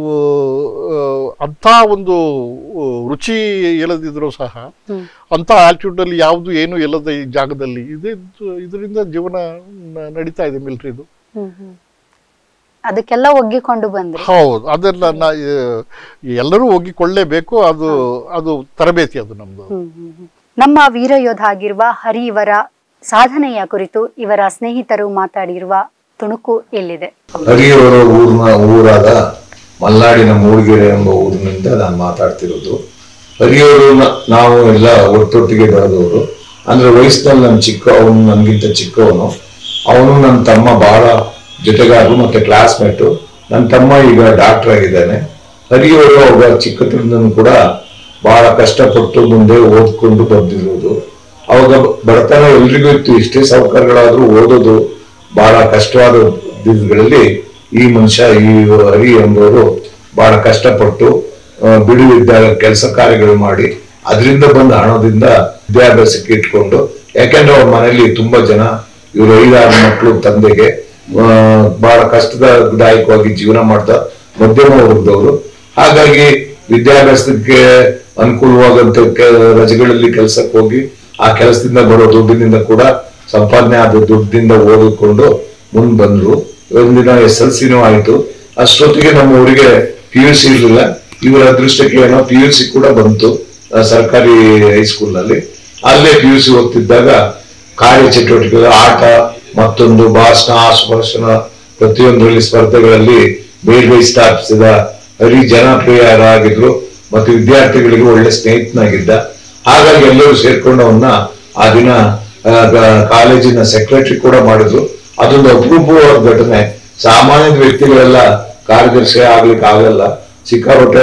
ಆ, ಅಂಥ ಒಂದು ಆ, ರುಚಿ ಇಲ್ಲದಿದ್ರು ಸಹ ಹ್ಮ್. ಅಂಥ ಆಲ್ಟಿಟ್ಯೂಡ್ ಅಲ್ಲಿ ಯಾವುದು ಏನು ಇಲ್ಲದ ಈ ಜಾಗದಲ್ಲಿ ಇದೆ ಇದರಿಂದ ಜೀವನ ನ- ನಡೀತಾ ಇದೆ ಮಿಲಿಟರಿದು ಹ್ಮ್ ಹ್ಮ್ ಅದಕ್ಕೆಲ್ಲ ಒಗ್ಗಿಕೊಂಡು ಬಂದ್ರಿ ಹೌದು ಅದೆಲ್ಲ ನಾ ಆ, ಎಲ್ಲರೂ ಒಗ್ಗಿಕೊಳ್ಳೇಬೇಕು ಅದು ಅದು ತರಬೇತಿ ಅದು ನಮ್ದು ಹ್ಮ್ ಹ್ಮ್ ಹ್ಮ್. ನಮ್ಮ ವೀರ ಯೋಧ ಆಗಿರುವ ಹರಿ ಇವರ ಸಾಧನೆಯ ಕುರಿತು ಇವರ ಸ್ನೇಹಿತರು ಮಾತಾಡಿರುವ ತುಣುಕು ಎಲ್ಲಿದೆ ಹರಿಯವರ ಊರಿನ ಊರಾದ ಮಲ್ನಾಡಿನ ಮೂಡಿಗೆರೆ ಎಂಬ ಊರಿನಿಂದ ನಾನು ಮಾತಾಡ್ತಿರೋದು ಹರಿಯವರು ನ- ನಾವು ಎಲ್ಲ ಒಟ್ಟೊಟ್ಟಿಗೆ ಬೆಳೆದವರು ಅಂದ್ರೆ ವಯಸ್ಸಿನಲ್ಲಿ ನನ್ನ ಚಿಕ್ಕ ಅವನು ನನಗಿಂತ ಚಿಕ್ಕವನು ಅವನು ನನ್ನ ತಮ್ಮ ಬಹಳ ಜೊತೆಗಾರರು ಮತ್ತೆ ಕ್ಲಾಸ್ಮೇಟು ನನ್ನ ತಮ್ಮ ಈಗ ಡಾಕ್ಟರ್ ಆಗಿದ್ದಾನೆ ಹರಿಯವರು ಒಬ್ಬ ಚಿಕ್ಕತನದನ್ನು ಕೂಡ ಬಹಳ ಕಷ್ಟಪಟ್ಟು ಮುಂದೆ ಓದ್ಕೊಂಡು ಬಂದಿರೋದು ಅವಾಗ ಬಡತನ ಎಲ್ರಿಗೂ ಇತ್ತು ಇಷ್ಟೇ ಸೌಕರ್ಯಗಳಾದ್ರೂ ಓದೋದು ಬಹಳ ಕಷ್ಟವಾದ ದಿನಗಳಲ್ಲಿ ಈ ಮನುಷ್ಯ ಈ ಹರಿ ಎಂಬುವರು ಬಹಳ ಕಷ್ಟಪಟ್ಟು ಆ, ಬಿಡುವಿದ್ದಾಗ ಕೆಲಸ ಕಾರ್ಯಗಳು ಮಾಡಿ ಅದರಿಂದ ಬಂದ ಹಣದಿಂದ ವಿದ್ಯಾಭ್ಯಾಸಕ್ಕೆ ಇಟ್ಕೊಂಡು ಯಾಕೆಂದ್ರೆ ಅವ್ರ ಮನೆಯಲ್ಲಿ ತುಂಬಾ ಜನ ಇವರು ಐದಾರು ಮಕ್ಕಳು ತಂದೆಗೆ ಆ, ಬಹಳ ಕಷ್ಟದಾಯಕವಾಗಿ ಜೀವನ ಮಾಡ್ತಾ ಮಧ್ಯಮ ವರ್ಗದವರು ಹಾಗಾಗಿ ವಿದ್ಯಾಭ್ಯಾಸಕ್ಕೆ ಅನುಕೂಲವಾದಂತ ಕೆ- ರಜೆಗಳಲ್ಲಿ ಕೆಲಸಕ್ಕೆ ಹೋಗಿ ಆ ಕೆಲಸದಿಂದ ಬರೋ ದುಡ್ಡಿನಿಂದ ಕೂಡ ಸಂಪಾದನೆ ಆದ ದುಡ್ಡಿಂದ ಓದಿಕೊಂಡು ಮುಂದ್ ಬಂದ್ರು ಒಂದಿನ ಎಸ್ ಎಲ್ ಸಿನೂ ಆಯ್ತು ಅಷ್ಟೊತ್ತಿಗೆ ನಮ್ಮ ಊರಿಗೆ ಪಿ ಯು ಸಿ ಇರ್ಲಿಲ್ಲ ಇವರ ಅದೃಷ್ಟಕ್ಕೆ ಏನೋ ಪಿ ಯು ಸಿ ಕೂಡ ಬಂತು ಆ, ಸರ್ಕಾರಿ ಹೈಸ್ಕೂಲ್ ನಲ್ಲಿ ಅಲ್ಲೇ ಪಿ ಯು ಸಿ ಓದ್ತಿದ್ದಾಗ ಕಾರ್ಯ ಚಟುವಟಿಕೆಗಳು ಆಟ ಮತ್ತೊಂದು ಭಾಷಣ ಆಶ್ವಾಸನ ಪ್ರತಿಯೊಂದರಲ್ಲಿ ಸ್ಪರ್ಧೆಗಳಲ್ಲಿ ಮೇಲ್ಗೈ ಸ್ಥಾಪಿಸಿದ ಹರಿ ಜನಪ್ರಿಯರಾಗಿದ್ರು ಮತ್ತು ವಿದ್ಯಾರ್ಥಿಗಳಿಗೆ ಒಳ್ಳೆ ಸ್ನೇಹಿತನಾಗಿದ್ದ ಹಾಗಾಗಿ ಎಲ್ಲರೂ ಸೇರ್ಕೊಂಡು ಅವನ್ನ ಆ ದಿನ ಆ, ಗ- ಕಾಲೇಜಿನ ಸೆಕ್ರೆಟರಿ ಕೂಡ ಮಾಡಿದ್ರು ಅದೊಂದು ಅಪರೂಪವಾದ ಘಟನೆ ಸಾಮಾನ್ಯ ವ್ಯಕ್ತಿಗಳೆಲ್ಲ ಕಾರ್ಯದರ್ಶಿ ಆಗ್ಲಿಕ್ಕೆ ಆಗಲ್ಲ ಸಿಕ್ಕಾಪಟ್ಟೆ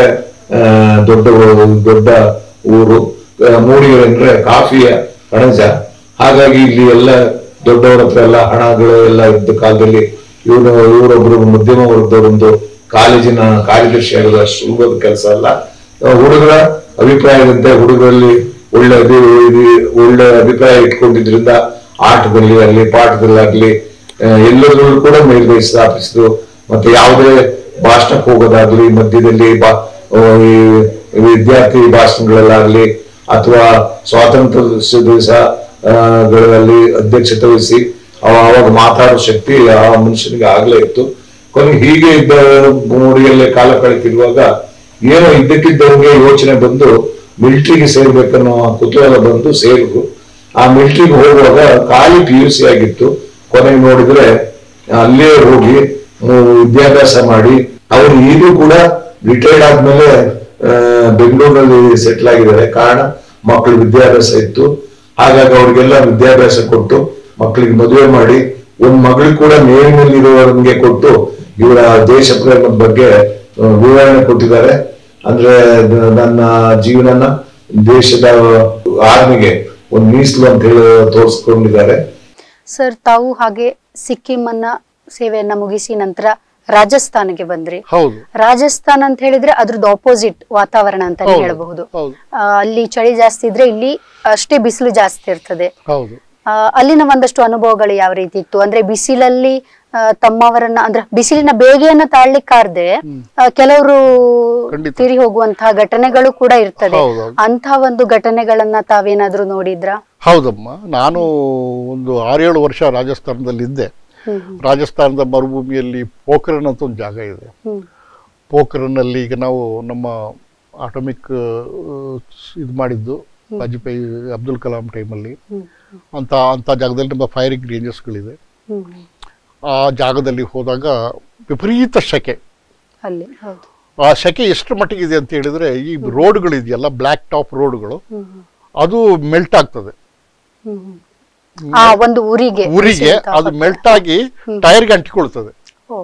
ಆ, ದೊಡ್ಡ ಊರು- ದೊಡ್ಡ ಊರು ಆ, ಮೂಡಿಗೆರೆ ಅಂದ್ರೆ ಕಾಫಿಯ ಕಣಜ ಹಾಗಾಗಿ ಇಲ್ಲಿ ಎಲ್ಲ ದೊಡ್ಡವರ ಹತ್ರ ಎಲ್ಲ ಹಣಗಳು ಎಲ್ಲ ಇದ್ದ ಕಾಲದಲ್ಲಿ ಇವನು ಇವರೊಬ್ರು ಮಧ್ಯಮ ವರ್ಗದವರೊಂದು ಕಾಲೇಜಿನ ಕಾರ್ಯದರ್ಶಿ ಆಗೋದು ಅಷ್ಟು ಸುಲಭದ ಕೆಲಸ ಅಲ್ಲ ಆ, ಹುಡುಗರ ಅಭಿಪ್ರಾಯದಂತೆ ಹುಡುಗರಲ್ಲಿ ಒಳ್ಳೆ ಅಭಿ- ಇದು- ಒಳ್ಳೆ ಅಭಿಪ್ರಾಯ ಇಟ್ಕೊಂಡಿದ್ರಿಂದ ಆಟದಲ್ಲಿ ಆಗಲಿ ಪಾಠದಲ್ಲಾಗ್ಲಿ ಆ, ಎಲ್ಲದರಲ್ಲೂ ಕೂಡ ಮೇಲ್ಗೈ ಸ್ಥಾಪಿಸಿದ್ರು ಮತ್ತೆ ಯಾವುದೇ ಭಾಷಣಕ್ಕೆ ಹೋಗೋದಾಗ್ಲಿ ಮಧ್ಯದಲ್ಲಿ ಬಾ ಆ, ಈ ವಿದ್ಯಾರ್ಥಿ ಭಾಷಣಗಳಲ್ಲಾಗ್ಲಿ ಅಥವಾ ಸ್ವಾತಂತ್ರ್ಯ ದಿವಸ ಆ, ಗಳಲ್ಲಿ ಅಧ್ಯಕ್ಷತೆ ವಹಿಸಿ ಅವ ಅವಾಗ ಮಾತಾಡೋ ಶಕ್ತಿ ಆ ಮನುಷ್ಯನಿಗೆ ಆಗ್ಲೇ ಇತ್ತು ಕೊನೆಗೆ ಹೀಗೆ ಇದ್ದ ಮೂಡಿಯಲ್ಲಿ ಕಾಲ ಕಳೆತಿರುವಾಗ ಏನೋ ಇದ್ದಕ್ಕಿದ್ದಂಗೆ ಯೋಚನೆ ಬಂದು ಮಿಲಿಟರಿಗೆ ಸೇರ್ಬೇಕನ್ನೋ ಕುತೂಹಲ ಬಂದು ಸೇರಿದ್ರು ಆ ಮಿಲಿಟರಿಗೆ ಹೋಗುವಾಗ ಖಾಲಿ ಪಿ ಯು ಸಿ ಆಗಿತ್ತು ಕೊನೆಗೆ ನೋಡಿದ್ರೆ ಅಲ್ಲೇ ಹೋಗಿ ಮು- ವಿದ್ಯಾಭ್ಯಾಸ ಮಾಡಿ ಅವರು ಈಗಲೂ ಕೂಡ ರಿಟೈರ್ಡ್ ಆದ್ಮೇಲೆ ಆ, ಬೆಂಗಳೂರಿನಲ್ಲಿ ಸೆಟ್ಲ್ ಆಗಿದ್ದಾರೆ ಕಾರಣ ಮಕ್ಕಳ ವಿದ್ಯಾಭ್ಯಾಸ ಇತ್ತು ಹಾಗಾಗಿ ಅವ್ರಿಗೆಲ್ಲ ವಿದ್ಯಾಭ್ಯಾಸ ಕೊಟ್ಟು ಮಕ್ಕಳಿಗೆ ಮದುವೆ ಮಾಡಿ ಒಂದ್ ಮಗಳಿಗೆ ಕೂಡ ನೇರಿನಲ್ಲಿರುವವರಿಗೆ ಕೊಟ್ಟು ಇವರ ದೇಶ ಪ್ರೇಮದ ಬಗ್ಗೆ ಆ, ವಿವರಣೆ ಕೊಟ್ಟಿದ್ದಾರೆ ಅಂದ್ರೆ ದ- ನನ್ನ ಜೀವನನ ದೇಶದ ಆರ್ಮಿಗೆ ಒಂದು ಮೀಸಲು ಅಂತ ಹೇಳಿ ತೋರಿಸ್ಕೊಂಡಿದ್ದಾರೆ ಸರ್ ತಾವು ಹಾಗೆ ಸಿಕ್ಕಿಂ ಅನ್ನ ಸೇವೆಯನ್ನ ಮುಗಿಸಿ ನಂತರ ರಾಜಸ್ಥಾನಕ್ಕೆ ಬಂದ್ರಿ ಹೌದು ರಾಜಸ್ಥಾನ್ ಅಂತ ಹೇಳಿದ್ರೆ ಅದ್ರದ್ದು ಆಪೋಸಿಟ್ ವಾತಾವರಣ ಅಂತಾನೆ ಹೌದು, ಹೇಳಬಹುದು ಹೌದು. ಆ, ಅಲ್ಲಿ ಚಳಿ ಜಾಸ್ತಿ ಇದ್ರೆ ಇಲ್ಲಿ ಅಷ್ಟೇ ಬಿಸಿಲು ಜಾಸ್ತಿ ಇರ್ತದೆ ಹೌದು ಆ, ಅಲ್ಲಿನ ಒಂದಷ್ಟು ಅನುಭವಗಳು ಯಾವ ರೀತಿ ಇತ್ತು ಅಂದ್ರೆ ಬಿಸಿಲಲ್ಲಿ ಆ, ತಮ್ಮವರನ್ನ ಅಂದ್ರೆ ಬಿಸಿಲಿನ ಬೇಗೆಯನ್ನ ತಾಳ್ಲಿಕ್ಕಾರ್ದೆ ಕೆಲವರು ಖಂಡಿತ. ತೀರಿ ಹೋಗುವಂತಹ ಘಟನೆಗಳು ಕೂಡ ಇರ್ತದೆ ಹೌದು, ಹೌದು. ಅಂತ ಒಂದು ಘಟನೆಗಳನ್ನ ತಾವೇನಾದ್ರೂ ನೋಡಿದ್ರ ಹೌದಮ್ಮ ನಾನು ಒಂದು ಆರೇಳು ವರ್ಷ ರಾಜಸ್ಥಾನದಲ್ಲಿದ್ದೆ ರಾಜಸ್ಥಾನದ ಮರುಭೂಮಿಯಲ್ಲಿ ಪೋಖರನ್ ಅಂತ ಒಂದು ಜಾಗ ಇದೆ ಹ್ಮ್ ಪೋಖರನ್ನಲ್ಲಿ ಈಗ ನಾವು ನಮ್ಮ ಆಟೋಮಿಕ್ ಇದು ಮಾಡಿದ್ದು ವಾಜಪೇಯಿ ಅಬ್ದುಲ್ ಕಲಾಂ ಟೈಮಲ್ಲಿ ಹ್ಮ್ ಅಂತ ಅಂತ ಜಾಗದಲ್ಲಿ ನಮ್ಮ ಫೈರಿಂಗ್ ರೇಂಜಸ್ಗಳಿದೆ ಹ್ಮ್ ಆ ಜಾಗದಲ್ಲಿ ಹೋದಾಗ ವಿಪರೀತ ಶೆಕೆ ಅಲ್ಲಿ ಹೌದು ಆ ಶೆಕೆ ಎಷ್ಟು ಮಟ್ಟಿಗಿದೆ ಅಂತ ಹೇಳಿದ್ರೆ ಈ ರೋಡ್ಗಳು ಇದೆಯಲ್ಲ ಬ್ಲ್ಯಾಕ್ ಟಾಪ್ ರೋಡ್ಗಳು ಹ್ಮ್ ಹ್ಮ್ ಅದು ಮೆಲ್ಟ್ ಆಗ್ತದೆ ಹ್ಮ್ ಹ್ಮ್. ಆ ಒಂದು ಊರಿಗೆ ಊರಿಗೆ ಬಿಸಿ ಅದು ತಾಪ- ಮೆಲ್ಟ್ ಆಗಿ ಟೈರ್ಗೆ ಅಂಟಿಕೊಳ್ತದೆ ಓ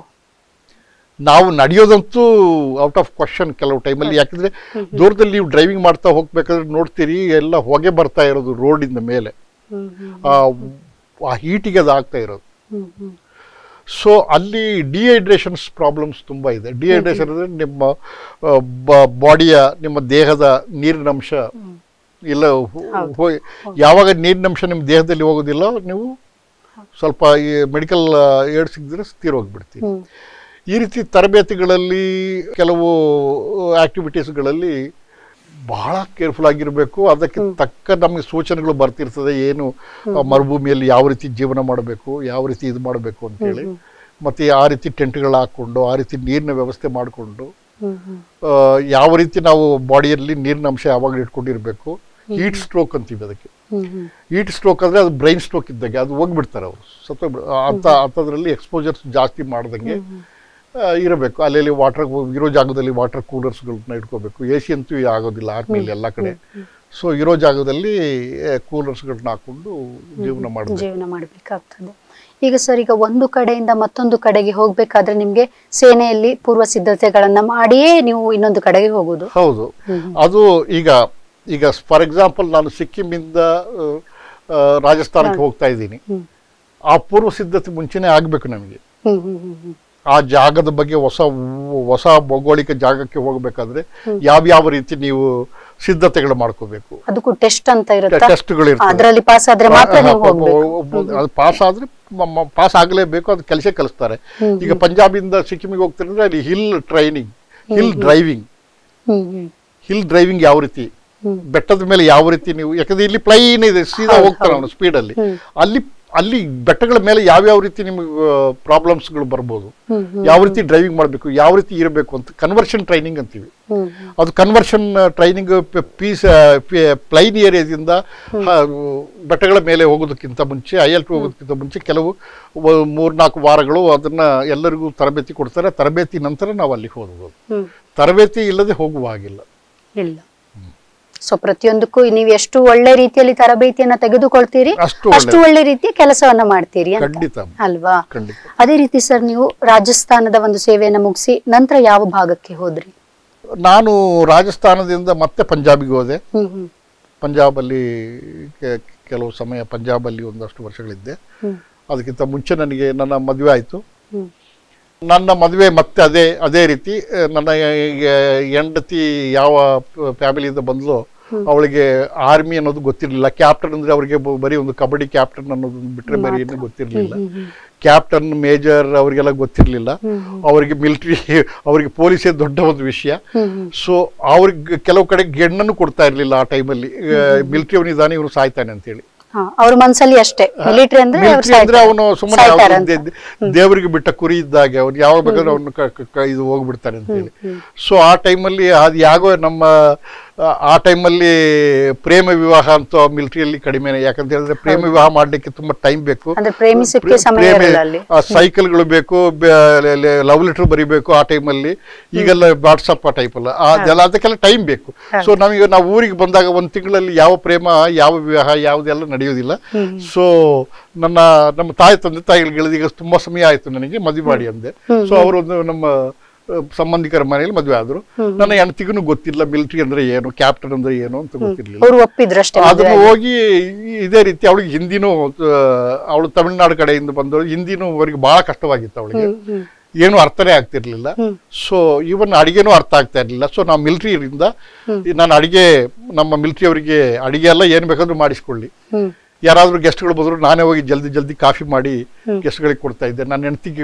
ನಾವು ನಡೆಯೋದಂತೂ ಔಟ್ ಆಫ್ ಕ್ವಶನ್ ಕೆಲವು ಟೈಮಲ್ಲಿ ಯಾಕಂದ್ರೆ ದೂರದಲ್ಲಿ ನೀವು ಡ್ರೈವಿಂಗ್ ಮಾಡ್ತಾ ಹೋಗ್ಬೇಕಾದ್ರೆ ನೋಡ್ತೀರಿ ಎಲ್ಲ ಹೊಗೆ ಬರ್ತಾ ಇರೋದು ರೋಡಿಂದ ಮೇಲೆ ಹ್ಮ್ ಹ್ಮ್ ಆ ಆ ಹೀಟಿಗೆ ಅದು ಆಗ್ತಾ ಇರೋದು ಹ್ಮ್ ಹ್ಮ್ ಸೊ ಅಲ್ಲಿ ಡಿಹೈಡ್ರೇಷನ್ಸ್ ಪ್ರಾಬ್ಲಮ್ಸ್ ತುಂಬ ಇದೆ ಡಿಹೈಡ್ರೇಷನ್ ಅಂದರೆ ನಿಮ್ಮ ಬಾಡಿಯ ನಿಮ್ಮ ದೇಹದ ನೀರಿನಂಶ ಇಲ್ಲ ಹೋ- ಹೋಯ್ ಯಾವಾಗ ನೀರಿನಂಶ ನಿಮ್ಮ ದೇಹದಲ್ಲಿ ಹೋಗೋದಿಲ್ಲ ನೀವು ಸ್ವಲ್ಪ ಈ ಮೆಡಿಕಲ್ ಏಡ್ ಸಿಗದ್ರೆ ತೀರೋಗ್ಬಿಡ್ತೀವಿ ಹ್ಮ್ ಈ ರೀತಿ ತರಬೇತಿಗಳಲ್ಲಿ ಕೆಲವು ಆಕ್ಟಿವಿಟೀಸ್ಗಳಲ್ಲಿ ಬಹಳ ಕೇರ್ಫುಲ್ ಆಗಿರಬೇಕು ಅದಕ್ಕೆ ತಕ್ಕ ನಮಗೆ ಸೂಚನೆಗಳು ಬರ್ತಿರ್ತದೆ ಏನು ಆ ಮರುಭೂಮಿಯಲ್ಲಿ ಯಾವ ರೀತಿ ಜೀವನ ಮಾಡಬೇಕು ಯಾವ ರೀತಿ ಇದು ಮಾಡಬೇಕು ಅಂತೇಳಿ ಮತ್ತು ಆ ರೀತಿ ಟೆಂಟ್ಗಳು ಹಾಕ್ಕೊಂಡು ಆ ರೀತಿ ನೀರಿನ ವ್ಯವಸ್ಥೆ ಮಾಡಿಕೊಂಡು ಹ್ಮ್ ಹ್ಮ್ ಯಾವ ರೀತಿ ನಾವು ಬಾಡಿಯಲ್ಲಿ ನೀರಿನ ಅಂಶ ಯಾವಾಗಲೂ ಇಟ್ಕೊಂಡಿರಬೇಕು ಹೀಟ್ ಸ್ಟ್ರೋಕ್ ಅಂತೀವಿ ಅದಕ್ಕೆ ಹ್ಮ್ ಹ್ಮ್ ಹೀಟ್ ಸ್ಟ್ರೋಕ್ ಅಂದರೆ ಅದು ಬ್ರೈನ್ ಸ್ಟ್ರೋಕ್ ಇದ್ದಂಗೆ ಅದು ಹೋಗ್ಬಿಡ್ತಾರೆ ಅವರು ಸತ್ತೋಗ್ಬಿಡ ಅಂಥ ಅಂಥದ್ರಲ್ಲಿ ಎಕ್ಸ್ಪೋಜರ್ಸ್ ಜಾಸ್ತಿ ಮಾಡ್ದಂಗೆ ಆ, ಇರಬೇಕು ಅಲ್ಲಿ ವಾಟರ್ ಇರೋ ಜಾಗದಲ್ಲಿ ವಾಟರ್ ಕೂಲರ್ಸ್ಗಳನ್ನ ಇಟ್ಕೋಬೇಕು ಎ ಸಿ ಅಂತೂ ಆಗೋದಿಲ್ಲ ಆರ್ಮಿಲಿ ಎಲ್ಲ ಕಡೆ ಸೊ ಇರೋ ಜಾಗದಲ್ಲಿ ಕೂಲರ್ಸ್ಗಳನ್ನ ಹಾಕೊಂಡು ಜೀವನ ಮಾಡಬೇಕು ಜೀವನ ಮಾಡಬೇಕಾಗ್ತದೆ ಈಗ ಸರ್ ಈಗ ಒಂದು ಕಡೆಯಿಂದ ಮತ್ತೊಂದು ಕಡೆಗೆ ಹೋಗ್ಬೇಕಾದ್ರೆ ನಿಮ್ಗೆ ಸೇನೆಯಲ್ಲಿ ಪೂರ್ವ ಸಿದ್ಧತೆಗಳನ್ನ ಮಾಡಿಯೇ ನೀವು ಇನ್ನೊಂದು ಕಡೆಗೆ ಹೋಗುದು ಹೌದು ಅದು ಈಗ ಈಗ ಫಾರ್ ಎಕ್ಸಾಂಪಲ್ ನಾನು ಸಿಕ್ಕಿಮಿಂದ ಆ, ಆ, ರಾಜಸ್ಥಾನಕ್ಕೆ ಹೋಗ್ತಾ ಇದ್ದೀನಿ ಹ್ಮ್. ಆ ಪೂರ್ವ ಸಿದ್ಧತೆ ಮುಂಚೆನೇ ಆಗಬೇಕು ನಮಗೆ ಹ್ಮ್ ಹ್ಮ್ ಹ್ಮ್ ಹ್ಮ್ ಆ ಜಾಗದ ಬಗ್ಗೆ ಹೊಸ ಹೊಸ ಭೌಗೋಳಿಕ ಜಾಗಕ್ಕೆ ಹೋಗಬೇಕಾದ್ರೆ ಯಾವ್ಯಾವ ರೀತಿ ನೀವು ಸಿದ್ಧತೆಗಳು ಮಾಡ್ಕೋಬೇಕು ಅದಕ್ಕೂ ಟೆಸ್ಟ್ ಅಂತ ಇರುತ್ತೆ ಟೆಸ್ಟ್ಗಳು ಇರ್ತವೆ ಅದ್ರಲ್ಲಿ ಪಾಸ್ ಆದ್ರೆ ಮಾತ್ರ ನೀವು ಹೋಗ್ಬೇಕು ಅದು ಪಾಸ್ ಆದ್ರೆ ಪಾಸ್ ಆಗಲೇಬೇಕು ಅದು ಕೆಲಸ ಕಲಿಸ್ತಾರೆ ಈಗ ಪಂಜಾಬಿಂದ ಸಿಕ್ಕಿಮಿಗೆ ಹೋಗ್ತಿರಂದ್ರೆ ಅಲ್ಲಿ ಹಿಲ್ ಟ್ರೈನಿಂಗ್ ಹಿಲ್ ಡ್ರೈವಿಂಗ್ ಹ್ಮ್ ಹ್ಮ್ ಹಿಲ್ ಡ್ರೈವಿಂಗ್ ಯಾವ ರೀತಿ ಹ್ಮ್. ಬೆಟ್ಟದ ಮೇಲೆ ಯಾವ ರೀತಿ ನೀವು ಯಾಕಂದ್ರೆ ಇಲ್ಲಿ ಪ್ಲೈನ್ ಇದೆ ಸೀದಾ ಹೋಗ್ತಾರೆ ಅವನು ಸ್ಪೀಡಲ್ಲಿ ಅಲ್ಲಿ ಅಲ್ಲಿ ಬೆಟ್ಟಗಳ ಮೇಲೆ ಯಾವ್ಯಾವ ರೀತಿ ನಿಮಗೆ ಪ್ರಾಬ್ಲಮ್ಸ್ಗಳು ಬರ್ಬೋದು ಹ್ಮ್ ಯಾವ ರೀತಿ ಡ್ರೈವಿಂಗ್ ಮಾಡಬೇಕು ಯಾವ ರೀತಿ ಇರಬೇಕು ಅಂತ ಕನ್ವರ್ಷನ್ ಟ್ರೈನಿಂಗ್ ಅಂತೀವಿ ಹ್ಮ್ ಅದು ಕನ್ವರ್ಷನ್ ಟ್ರೈನಿಂಗ್ ಪೀಸ್ ಪ್ಲೈನ್ ಏರಿಯಾದಿಂದ ಬೆಟ್ಟಗಳ ಮೇಲೆ ಹೋಗೋದಕ್ಕಿಂತ ಮುಂಚೆ ಐಎಲ್ ಹೋಗೋದಕ್ಕಿಂತ ಮುಂಚೆ ಕೆಲವು ವ- ಮೂರ್ನಾಲ್ಕು ವಾರಗಳು ಅದನ್ನ ಎಲ್ಲರಿಗೂ ತರಬೇತಿ ಕೊಡ್ತಾರೆ ತರಬೇತಿ ನಂತರ ನಾವು ಅಲ್ಲಿ ಹೋಗ್ಬೋದು ಹ್ಮ್ ತರಬೇತಿ ಇಲ್ಲದೆ ಹೋಗುವ ಹಾಗಿಲ್ಲ ಇಲ್ಲ ಸೊ ಪ್ರತಿಯೊಂದಕ್ಕೂ ನೀವು ಎಷ್ಟು ಒಳ್ಳೆ ರೀತಿಯಲ್ಲಿ ತರಬೇತಿಯನ್ನ ತೆಗೆದುಕೊಳ್ತೀರಿ ಅಷ್ಟು ಅಷ್ಟು ಒಳ್ಳೆ ರೀತಿಯ ಕೆಲಸವನ್ನ ಮಾಡ್ತೀರಿ ಅಂತ ಖಂಡಿತ ಅಲ್ವಾ ಖಂಡಿತ ಅದೇ ರೀತಿ ಸರ್ ನೀವು ರಾಜಸ್ಥಾನದ ಒಂದು ಸೇವೆಯನ್ನ ಮುಗಿಸಿ ನಂತರ ಯಾವ ಭಾಗಕ್ಕೆ ಹೋದ್ರಿ ನಾನು ರಾಜಸ್ಥಾನದಿಂದ ಮತ್ತೆ ಪಂಜಾಬಿಗೆ ಹೋದೆ ಹ್ಮ್ ಹ್ಮ್ ಪಂಜಾಬಲ್ಲಿ ಕೆ- ಕೆಲವು ಸಮಯ ಪಂಜಾಬಲ್ಲಿ ಒಂದಷ್ಟು ವರ್ಷಗಳಿದ್ದೆ ಹ್ಮ್ ಅದಕ್ಕಿಂತ ಮುಂಚೆ ನನಗೆ ನನ್ನ ಮದುವೆ ಆಯಿತು ಹ್ಮ್ ನನ್ನ ಮದುವೆ ಮತ್ತೆ ಅದೇ ಅದೇ ರೀತಿ ಆ, ನನ್ನ ಎ- ಹೆಂಡತಿ ಯಾವ ಫ್ಯಾಮಿಲಿಯಿಂದ ಬಂದ್ಲೋ ಅವಳಿಗೆ ಆರ್ಮಿ ಅನ್ನೋದು ಗೊತ್ತಿರಲಿಲ್ಲ ಕ್ಯಾಪ್ಟನ್ ಅಂದ್ರೆ ಅವರಿಗೆ ಬ- ಬರೀ ಒಂದು ಕಬಡ್ಡಿ ಕ್ಯಾಪ್ಟನ್ ಅನ್ನೋದು ಬಿಟ್ಟರೆ ಬರೀ ಏನು ಗೊತ್ತಿರಲಿಲ್ಲ ಕ್ಯಾಪ್ಟನ್ ಮೇಜರ್ ಅವರಿಗೆಲ್ಲ ಗೊತ್ತಿರಲಿಲ್ಲ ಅವರಿಗೆ ಮಿಲಿಟರಿ ಅವರಿಗೆ ಪೊಲೀಸೇ ದೊಡ್ಡ ಒಂದು ವಿಷಯ ಸೊ ಅವ್ರಿಗೆ ಕೆಲವು ಕಡೆ ಗೆಣ್ಣನ್ನು ಕೊಡ್ತಾ ಇರಲಿಲ್ಲ ಆ ಟೈಮಲ್ಲಿ ಮಿಲಿಟರಿ ಅವನಿದ್ದಾನೆ ಇವನು ಸಾಯ್ತಾನೆ ಅಂತೇಳಿ ಹಾ ಅವ್ರ ಮನ್ಸಲ್ಲಿ ಅಷ್ಟೇ ಮಿಲಿಟರಿ ಅಂದ್ರೆ ಅವ್ರು ಮಿಲಿಟರಿ ಅಂದ್ರೆ ಸಾಯ್ತಾರೆ. ಅವನು ಸುಮ್ಮನೆ ಸಾಯ್ತಾರೆ ಅವ್ನು ಅಂತ. ದೇ- ದೇವರಿಗೆ ಬಿಟ್ಟ ಕುರಿ ಇದ್ದಾಗೆ ಅವ್ನು ಯಾವಾಗ ಬೇಕಾದ್ರೆ ಅವನು ಇದು ಹೋಗ್ಬಿಡ್ತಾನೆ ಅಂತ ಹೇಳಿ ಸೊ ಆ ಟೈಮಲ್ಲಿ ಅದು ಯಾಗೋ ನಮ್ಮ ಆ- ಆ ಟೈಮಲ್ಲಿ ಪ್ರೇಮ ವಿವಾಹ ಅಂತ ಮಿಲಿಟರಿಯಲ್ಲಿ ಕಡಿಮೆ ಯಾಕಂತ ಹೇಳಿದ್ರೆ ಪ್ರೇಮ ವಿವಾಹ ಮಾಡ್ಲಿಕ್ಕೆ ತುಂಬಾ ಟೈಮ್ ಬೇಕು ಅಂದ್ರೆ ಪ್ರೇಮಿಸಕ್ಕೆ ಸಮಯ ಪ್ರೇಮ- ಇರಲ್ಲ ಅಲ್ಲಿ ಆ ಸೈಕಲ್ಗಳು ಬೇಕು ಲವ್ ಲೆಟರ್ ಬರಿಬೇಕು ಆ ಟೈಮಲ್ಲಿ ಈಗೆಲ್ಲ ವಾಟ್ಸಪ್ ಆ ಟೈಪ್ ಅಲ್ಲ ಅದೆಲ್ಲ ಅದಕ್ಕೆಲ್ಲ ಟೈಮ್ ಬೇಕು ಸೊ ನಮಗೆ ನಾವು ಊರಿಗೆ ಬಂದಾಗ ಒಂದು ತಿಂಗಳಲ್ಲಿ ಯಾವ ಪ್ರೇಮ ಯಾವ ವಿವಾಹ ಯಾವುದೆಲ್ಲ ನಡೆಯೋದಿಲ್ಲ ಸೊ ನನ್ನ ನಮ್ಮ ತಾಯಿ ತಂದೆ ತಾಯಿಗಳಿಗೆ ಈಗ ತುಂಬಾ ಸಮಯ ಆಯ್ತು ನನಗೆ ಮದುವೆ ಮಾಡಿ ಅಂದೆ ಸೊ ಅವರೊಂದು ನಮ್ಮ ಆ, ಸಂಬಂಧಿಕರ ಮನೆಯಲ್ಲಿ ಮದುವೆ ಆದ್ರು ನನ್ನ ಹೆಂಡತಿಗೂ ಗೊತ್ತಿಲ್ಲ ಮಿಲಿಟರಿ ಅಂದ್ರೆ ಏನು ಕ್ಯಾಪ್ಟನ್ ಅಂದ್ರೆ ಏನು ಅಂತ ಗೊತ್ತಿರ್ಲಿಲ್ಲ ಅವ್ರು ಒಪ್ಪಿದ್ರಷ್ಟೇ ಮದುವೆ ಅದನ್ನು ಹೋಗಿ ಇದೇ ರೀತಿ ಅವಳಿಗೆ ಹಿಂದಿನೂ ಅವಳು ತಮಿಳ್ನಾಡು ಕಡೆಯಿಂದ ಬಂದವಳು ಹಿಂದಿನೂ ಅವರಿಗೆ ಬಹಳ ಕಷ್ಟವಾಗಿತ್ತು ಅವಳಿಗೆ ಏನು ಅರ್ಥನೇ ಆಗ್ತಿರ್ಲಿಲ್ಲ ಸೊ ಇವನ್ ಅಡಿಗೆನೂ ಅರ್ಥ ಆಗ್ತಾ ಇರ್ಲಿಲ್ಲ ಸೊ ನಾವು ಮಿಲಿಟರಿಯಿಂದ ನಾನು ಅಡಿಗೆ ನಮ್ಮ ಮಿಲಿಟರಿ ಅವರಿಗೆ ಅಡಿಗೆ ಎಲ್ಲ ಏನ್ ಬೇಕಾದ್ರೂ ಮಾಡಿಸ್ಕೊಳ್ಳಿ ಹ್ಮ್ ಯಾರಾದ್ರೂ ಗೆಸ್ಟ್ಗಳು ಬಂದ್ರು ನಾನೇ ಹೋಗಿ ಜಲ್ದಿ ಜಲ್ದಿ ಕಾಫಿ ಮಾಡಿ ಗೆಸ್ಟ್ಗಳಿಗೆ ಕೊಡ್ತಾ ಇದ್ದೆ ನನ್ನ ಹೆಂಡತಿಗೆ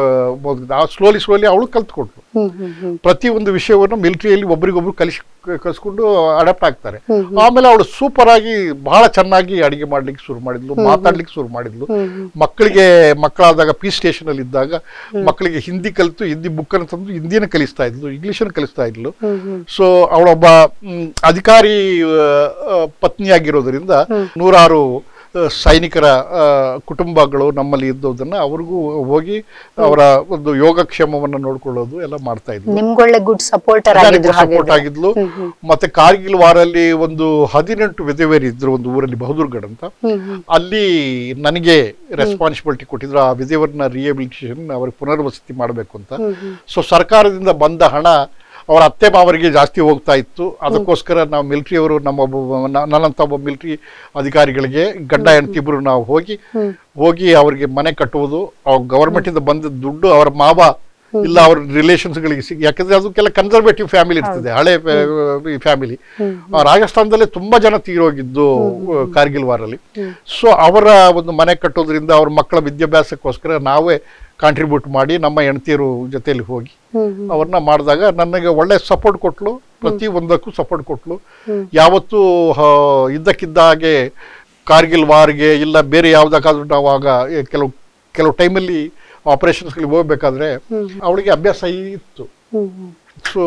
ಸ್ಲೋಲಿ ಸ್ಲೋಲಿ ಅವಳು ಕಲ್ತ್ಕೊಟ್ಲು ಹ್ಮ್ ಹ್ಮ್ ಹ್ಮ್ ಪ್ರತಿ ಒಂದು ವಿಷಯವನ್ನು ಮಿಲಿಟರಿಯಲ್ಲಿ ಒಬ್ರಿಗೊಬ್ರು ಕಲಿಸಿ ಕಲಿಸ್ಕೊಂಡು ಅಡಾಪ್ಟ್ ಆಗ್ತಾರೆ ಆಮೇಲೆ ಅವಳು ಸೂಪರ್ ಆಗಿ ಬಹಳ ಚೆನ್ನಾಗಿ ಅಡಿಗೆ ಮಾಡ್ಲಿಕ್ಕೆ ಶುರು ಮಾಡಿದ್ಲು ಮಾತಾಡ್ಲಿಕ್ಕೆ ಶುರು ಮಾಡಿದ್ಲು ಮಕ್ಕಳಿಗೆ ಮಕ್ಕಳಾದಾಗ ಪಿ ಸ್ಟೇಷನ್ ಅಲ್ಲಿ ಇದ್ದಾಗ ಮಕ್ಕಳಿಗೆ ಹಿಂದಿ ಕಲಿತು ಹಿಂದಿ ಬುಕ್ ಅನ್ನು ತಂದು ಹಿಂದಿನ ಕಲಿಸ್ತಾ ಇದ್ಲು ಇಂಗ್ಲಿಷ್ ಅನ್ನು ಕಲಿಸ್ತಾ ಇದ್ಲು ಹ್ಮ್ ಹ್ಮ್ ಸೊ ಅವಳೊಬ್ಬ ಮ್, ಅಧಿಕಾರಿ ಆ, ಆ, ಪತ್ನಿಯಾಗಿರೋದ್ರಿಂದ ನೂರಾರು ಆ, ಸೈನಿಕರ ಆ, ಕುಟುಂಬಗಳು ನಮ್ಮಲ್ಲಿ ಇದ್ದೋದನ್ನ ಅವ್ರಿಗೂ ಹೋಗಿ ಅವರ ಒಂದು ಯೋಗಕ್ಷೇಮವನ್ನು ನೋಡ್ಕೊಳ್ಳೋದು ಎಲ್ಲ ಮಾಡ್ತಾ ಇದ್ಲು ನಿಮ್ಗೊಳ್ಳೆ ಗುಡ್ ಸಪೋರ್ಟರ್ ಆಗಿದ್ರು ಸಪೋರ್ಟ್ ಹಾಗೆ ಆಗಿದ್ಲು ಮತ್ತೆ ಕಾರ್ಗಿಲ್ ವಾರಲ್ಲಿ ಒಂದು ಹದಿನೆಂಟು ವಿಧವೆಯರು ಇದ್ರು ಒಂದು ಊರಲ್ಲಿ ಬಹದ್ದೂರ್ಗಢ್ ಅಂತ ಹ್ಮ್ ಹ್ಮ್ ಅಲ್ಲಿ ನನಗೆ ರೆಸ್ಪಾನ್ಸಿಬಿಲಿಟಿ ಕೊಟ್ಟಿದ್ರು ಆ ವಿಧೇವರನ್ನ ರಿಹಬಿಲಿಟೇಷನ್ ಅವ್ರಿಗೆ ಪುನರ್ವಸತಿ ಮಾಡಬೇಕು ಅಂತ ಸೊ ಸರ್ಕಾರದಿಂದ ಬಂದ ಹಣ ಅವರ ಅತ್ತೆ ಮಾವರಿಗೆ ಜಾಸ್ತಿ ಹೋಗ್ತಾ ಇತ್ತು ಅದಕ್ಕೋಸ್ಕರ ನಾವು ಮಿಲಿಟರಿ ಅವರು ನಮ್ಮ ಒಬ್ಬ ನ- ನನ್ನಂತ ಒಬ್ಬ ಮಿಲಿಟರಿ ಅಧಿಕಾರಿಗಳಿಗೆ ಗಂಡ ಹೆಂಡತಿ ಇಬ್ರು ನಾವು ಹೋಗಿ ಹೋಗಿ ಅವರಿಗೆ ಮನೆ ಕಟ್ಟುವುದು ಅವ್ರ ಗವರ್ಮೆಂಟ್ ಇಂದ ಬಂದ ದುಡ್ಡು ಅವರ ಮಾವ ಇಲ್ಲ ಅವ್ರ ರಿಲೇಷನ್ಸ್ ಗಳಿಗೆ ಸಿಗ್ ಯಾಕಂದ್ರೆ ಅದಕ್ಕೆಲ್ಲ ಕನ್ಸರ್ವೇಟಿವ್ ಫ್ಯಾಮಿಲಿ ಇರ್ತದೆ ಹಳೆ ಫ್ಯಾಮಿಲಿ ರಾಜಸ್ಥಾನದಲ್ಲೇ ತುಂಬಾ ಜನ ತೀರೋಗಿದ್ದು ಆ, ಕಾರ್ಗಿಲ್ ವಾರಲ್ಲಿ ಸೊ ಅವರ ಒಂದು ಮನೆ ಕಟ್ಟೋದ್ರಿಂದ ಅವ್ರ ಮಕ್ಕಳ ವಿದ್ಯಾಭ್ಯಾಸಕ್ಕೋಸ್ಕರ ನಾವೇ ಕಾಂಟ್ರಿಬ್ಯೂಟ್ ಮಾಡಿ ನಮ್ಮ ಹೆಂಡತಿಯರು ಜೊತೆಯಲ್ಲಿ ಹೋಗಿ ಹ್ಮ್ ಅವ್ರನ್ನ ಮಾಡಿದಾಗ ನನಗೆ ಒಳ್ಳೆ ಸಪೋರ್ಟ್ ಕೊಟ್ಲು ಪ್ರತಿ ಒಂದಕ್ಕೂ ಸಪೋರ್ಟ್ ಕೊಟ್ಲು ಯಾವತ್ತೂ ಆ, ಇದ್ದಕ್ಕಿದ್ದ ಹಾಗೆ ಕಾರ್ಗಿಲ್ ವಾರ್ಗೆ ಇಲ್ಲ ಬೇರೆ ಯಾವ್ದಕ್ಕಾದ್ರೂ ನಾವು ಆಗ ಏ, ಕೆಲವು ಕೆಲವು ಟೈಮಲ್ಲಿ ಆಪರೇಷನ್ಸ್ಗಳಿಗೆ ಹೋಗ್ಬೇಕಾದ್ರೆ ಅವಳಿಗೆ ಅಭ್ಯಾಸ ಇತ್ತು ಹ್ಮ್ ಹ್ಮ್ ಸೊ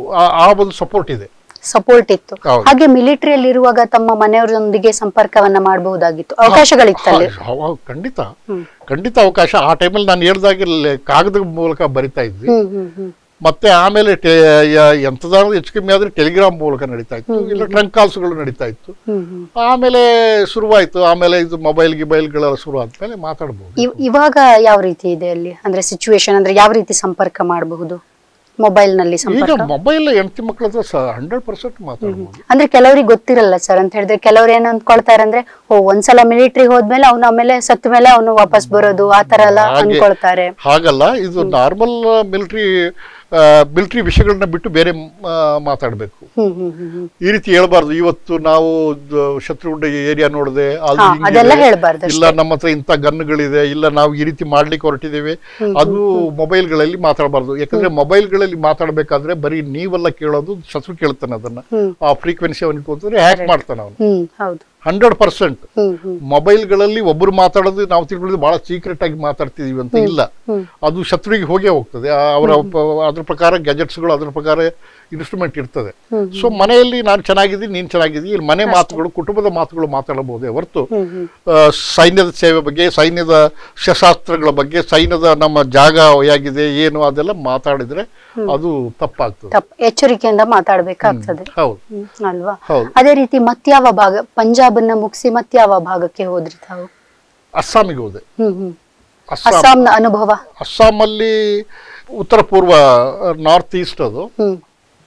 ಆ ಒಂದು ಸಪೋರ್ಟ್ ಇದೆ ಸಪೋರ್ಟ್ ಇತ್ತು ಹೌದು. ಹಾಗೆ ಮಿಲಿಟರಿಯಲ್ಲಿ ಇರುವಾಗ ತಮ್ಮ ಮನೆಯವರೊಂದಿಗೆ ಸಂಪರ್ಕವನ್ನ ಮಾಡಬಹುದಾಗಿತ್ತು ಅವಕಾಶಗಳಿತ್ತಲ್ಲಿ ಹಾ, ಹೌದು, ಖಂಡಿತ ಖಂಡಿತ ಅವಕಾಶ ಆ ಟೈಮಲ್ಲಿ ನಾನು ಹೇಳ್ದಾಗೆ ಲೆ- ಕಾಗದದ ಮೂಲಕ ಬರಿತಾ ಇದ್ವಿ ಹ್ಮ್ ಹ್ಮ್ ಹ್ಮ್ ಮತ್ತೆ ಆಮೇಲೆ ಟೆ- ಯ- ಎಂಥದಾದ್ರು ಹೆಚ್ಚು ಕಮ್ಮಿ ಆದ್ರೆ ಟೆಲಿಗ್ರಾಮ್ ಮೂಲಕ ನಡೀತಾ ಇತ್ತು ಇಲ್ಲ ಟ್ರಂಕ್ ಕಾಲ್ಸ್ಗಳು ನಡೀತಾ ಇತ್ತು ಹ್ಮ್ ಹ್ಮ್ ಆಮೇಲೆ ಶುರುವಾಯ್ತು ಆಮೇಲೆ ಇದು ಮೊಬೈಲ್ ಗಿಬೈಲ್ಗಳೆಲ್ಲ ಶುರು ಆದ್ಮೇಲೆ ಮಾತಾಡ್ಬೋದು ಇವ್- ಇವಾಗ ಯಾವ ರೀತಿ ಇದೆ ಅಲ್ಲಿ ಅಂದ್ರೆ ಸಿಚುವೇಶನ್ ಅಂದ್ರೆ ಯಾವ ರೀತಿ ಸಂಪರ್ಕ ಮಾಡಬಹುದು ಮೊಬೈಲ್ ನಲ್ಲಿ ಈಗ ಸಂಪರ್ಕ ಮೊಬೈಲ್ ಹೆಂಡತಿ ಮಕ್ಕಳ ಹತ್ರ ಹಂಡ್ರೆಡ್ ಪರ್ಸೆಂಟ್ ಮಾತಾಡ್ಬೋದು ಅಂದ್ರೆ ಕೆಲವರಿಗೆ ಗೊತ್ತಿರಲ್ಲ ಸರ್ ಅಂತ ಹೇಳಿದ್ರೆ ಕೆಲವ್ರು ಏನ್ ಅಂದ್ಕೊಳ್ತಾರೆ ಅಂದ್ರೆ ಓ ಒಂದ್ಸಲ ಮಿಲಿಟರಿ ಹೋದ್ಮೇಲೆ ಅವ್ನು ಆಮೇಲೆ ಸತ್ತ ಮೇಲೆ ಅವನು ವಾಪಸ್ ಬರೋದು ಆ ತರ ಎಲ್ಲ ಹಾಗೆ- ಅನ್ಕೊಳ್ತಾರೆ ಹಾಗಲ್ಲ ಇದು ನಾರ್ಮಲ್ ಮಿಲಿಟರಿ ಮಿಲಿಟರಿ ವಿಷಯಗಳನ್ನ ಬಿಟ್ಟು ಬೇರೆ ಆ, ಮಾತಾಡ್ಬೇಕು ಹ್ಮ್ ಹ್ಮ್ ಹ್ಮ್ ಹ್ಮ್ ಈ ರೀತಿ ಹೇಳ್ಬಾರ್ದು ಇವತ್ತು ನಾವು ದ- ಶತ್ರುಗುಂಡ ಏರಿಯಾ ನೋಡಿದೆ ಅದು ಹಾ, ಹಿಂಗಿದೆ, ಅದೆಲ್ಲ ಹೇಳ್ಬಾರ್ದು ಇಲ್ಲ ನಮ್ಮ ಹತ್ರ ಇಂಥ ಗನ್ಗಳಿದೆ ಇಲ್ಲ ನಾವು ಈ ರೀತಿ ಮಾಡ್ಲಿಕ್ಕೆ ಹೊರಟಿದ್ದೇವೆ ಅದು ಮೊಬೈಲ್ಗಳಲ್ಲಿ ಮಾತಾಡಬಾರ್ದು ಯಾಕಂದ್ರೆ ಮೊಬೈಲ್ಗಳಲ್ಲಿ ಮಾತಾಡ್ಬೇಕಾದ್ರೆ ಬರೀ ನೀವೆಲ್ಲ ಕೇಳೋದು ಶತ್ರು ಕೇಳ್ತಾನೆ ಅದನ್ನ ಆ ಫ್ರೀಕ್ವೆನ್ಸಿ ಅವನಿಗೆ ಹೋದ್ರೆ ಹ್ಯಾಕ್ ಮಾಡ್ತಾನೆ ಅವನು ಹ್ಮ್ ಹೌದು ಹಂಡ್ರೆಡ್ ಪರ್ಸೆಂಟ್ ಹ್ಮ್ ಹ್ಮ್ ಮೊಬೈಲ್ಗಳಲ್ಲಿ ಒಬ್ಬರು ಮಾತಾಡೋದು ನಾವು ತಿಳ್ಕೊಳ್ಳೋದು ಬಹಳ ಸೀಕ್ರೆಟ್ ಆಗಿ ಮಾತಾಡ್ತಿದೀವಿ ಅಂತ ಇಲ್ಲ ಅದು ಶತ್ರುವಿಗೆ ಹೋಗೇ ಹೋಗ್ತದೆ ಆ ಅವರ ಪ- ಅದ್ರ ಪ್ರಕಾರ ಗ್ಯಾಜೆಟ್ಸ್ಗಳು ಅದ್ರ ಪ್ರಕಾರ ಇನ್ಸ್ಟ್ರೂಮೆಂಟ್ ಇರ್ತದೆ ಸೊ ಮನೆಯಲ್ಲಿ ನಾನು ಚೆನ್ನಾಗಿದ್ದೀನಿ ನೀನು ಚೆನ್ನಾಗಿದ್ದೀನಿ ಇಲ್ಲಿ ಮನೆ ಮಾತುಗಳು ಕುಟುಂಬದ ಮಾತುಗಳು ಮಾತಾಡಬಹುದೇ ಹೊರತು ಹ್ಮ್ ಹ್ಮ್ ಆ, ಸೈನ್ಯದ ಸೇವೆ ಬಗ್ಗೆ ಸೈನ್ಯದ ಶಸ್ತ್ರಾಸ್ತ್ರಗಳ ಬಗ್ಗೆ ಸೈನ್ಯದ ನಮ್ಮ ಜಾಗ ಹೇಗಿದೆ ಏನು ಅದೆಲ್ಲ ಮಾತಾಡಿದ್ರೆ ಅದು ತಪ್ಪಾಗ್ತದೆ ತಪ್ಪ ಎಚ್ಚರಿಕೆಯಿಂದ ಮಾತಾಡ್ಬೇಕಾಗ್ತದೆ ಹೌದು ಹ್ಮ್, ಅಲ್ವಾ ಹೌದು ಅದೇ ರೀತಿ ಮತ್ಯಾವ ಭಾಗ ಪಂಜಾಬನ್ನ ಮುಗಿಸಿ ಮತ್ಯಾವ ಭಾಗಕ್ಕೆ ಹೋದ್ರಿ ತಾವು ಅಸ್ಸಾಮಿಗೆ ಹೋದೆ ಹ್ಮ್ ಹ್ಮ್ ಅಸ್ಸಾಂ ಅಸ್ಸಾಂನ ಅನುಭವ ಅಸ್ಸಾಮಲ್ಲಿ ಉತ್ತರ ಪೂರ್ವ ನಾರ್ತ್ ಈಸ್ಟ್ ಅದು ಹ್ಮ್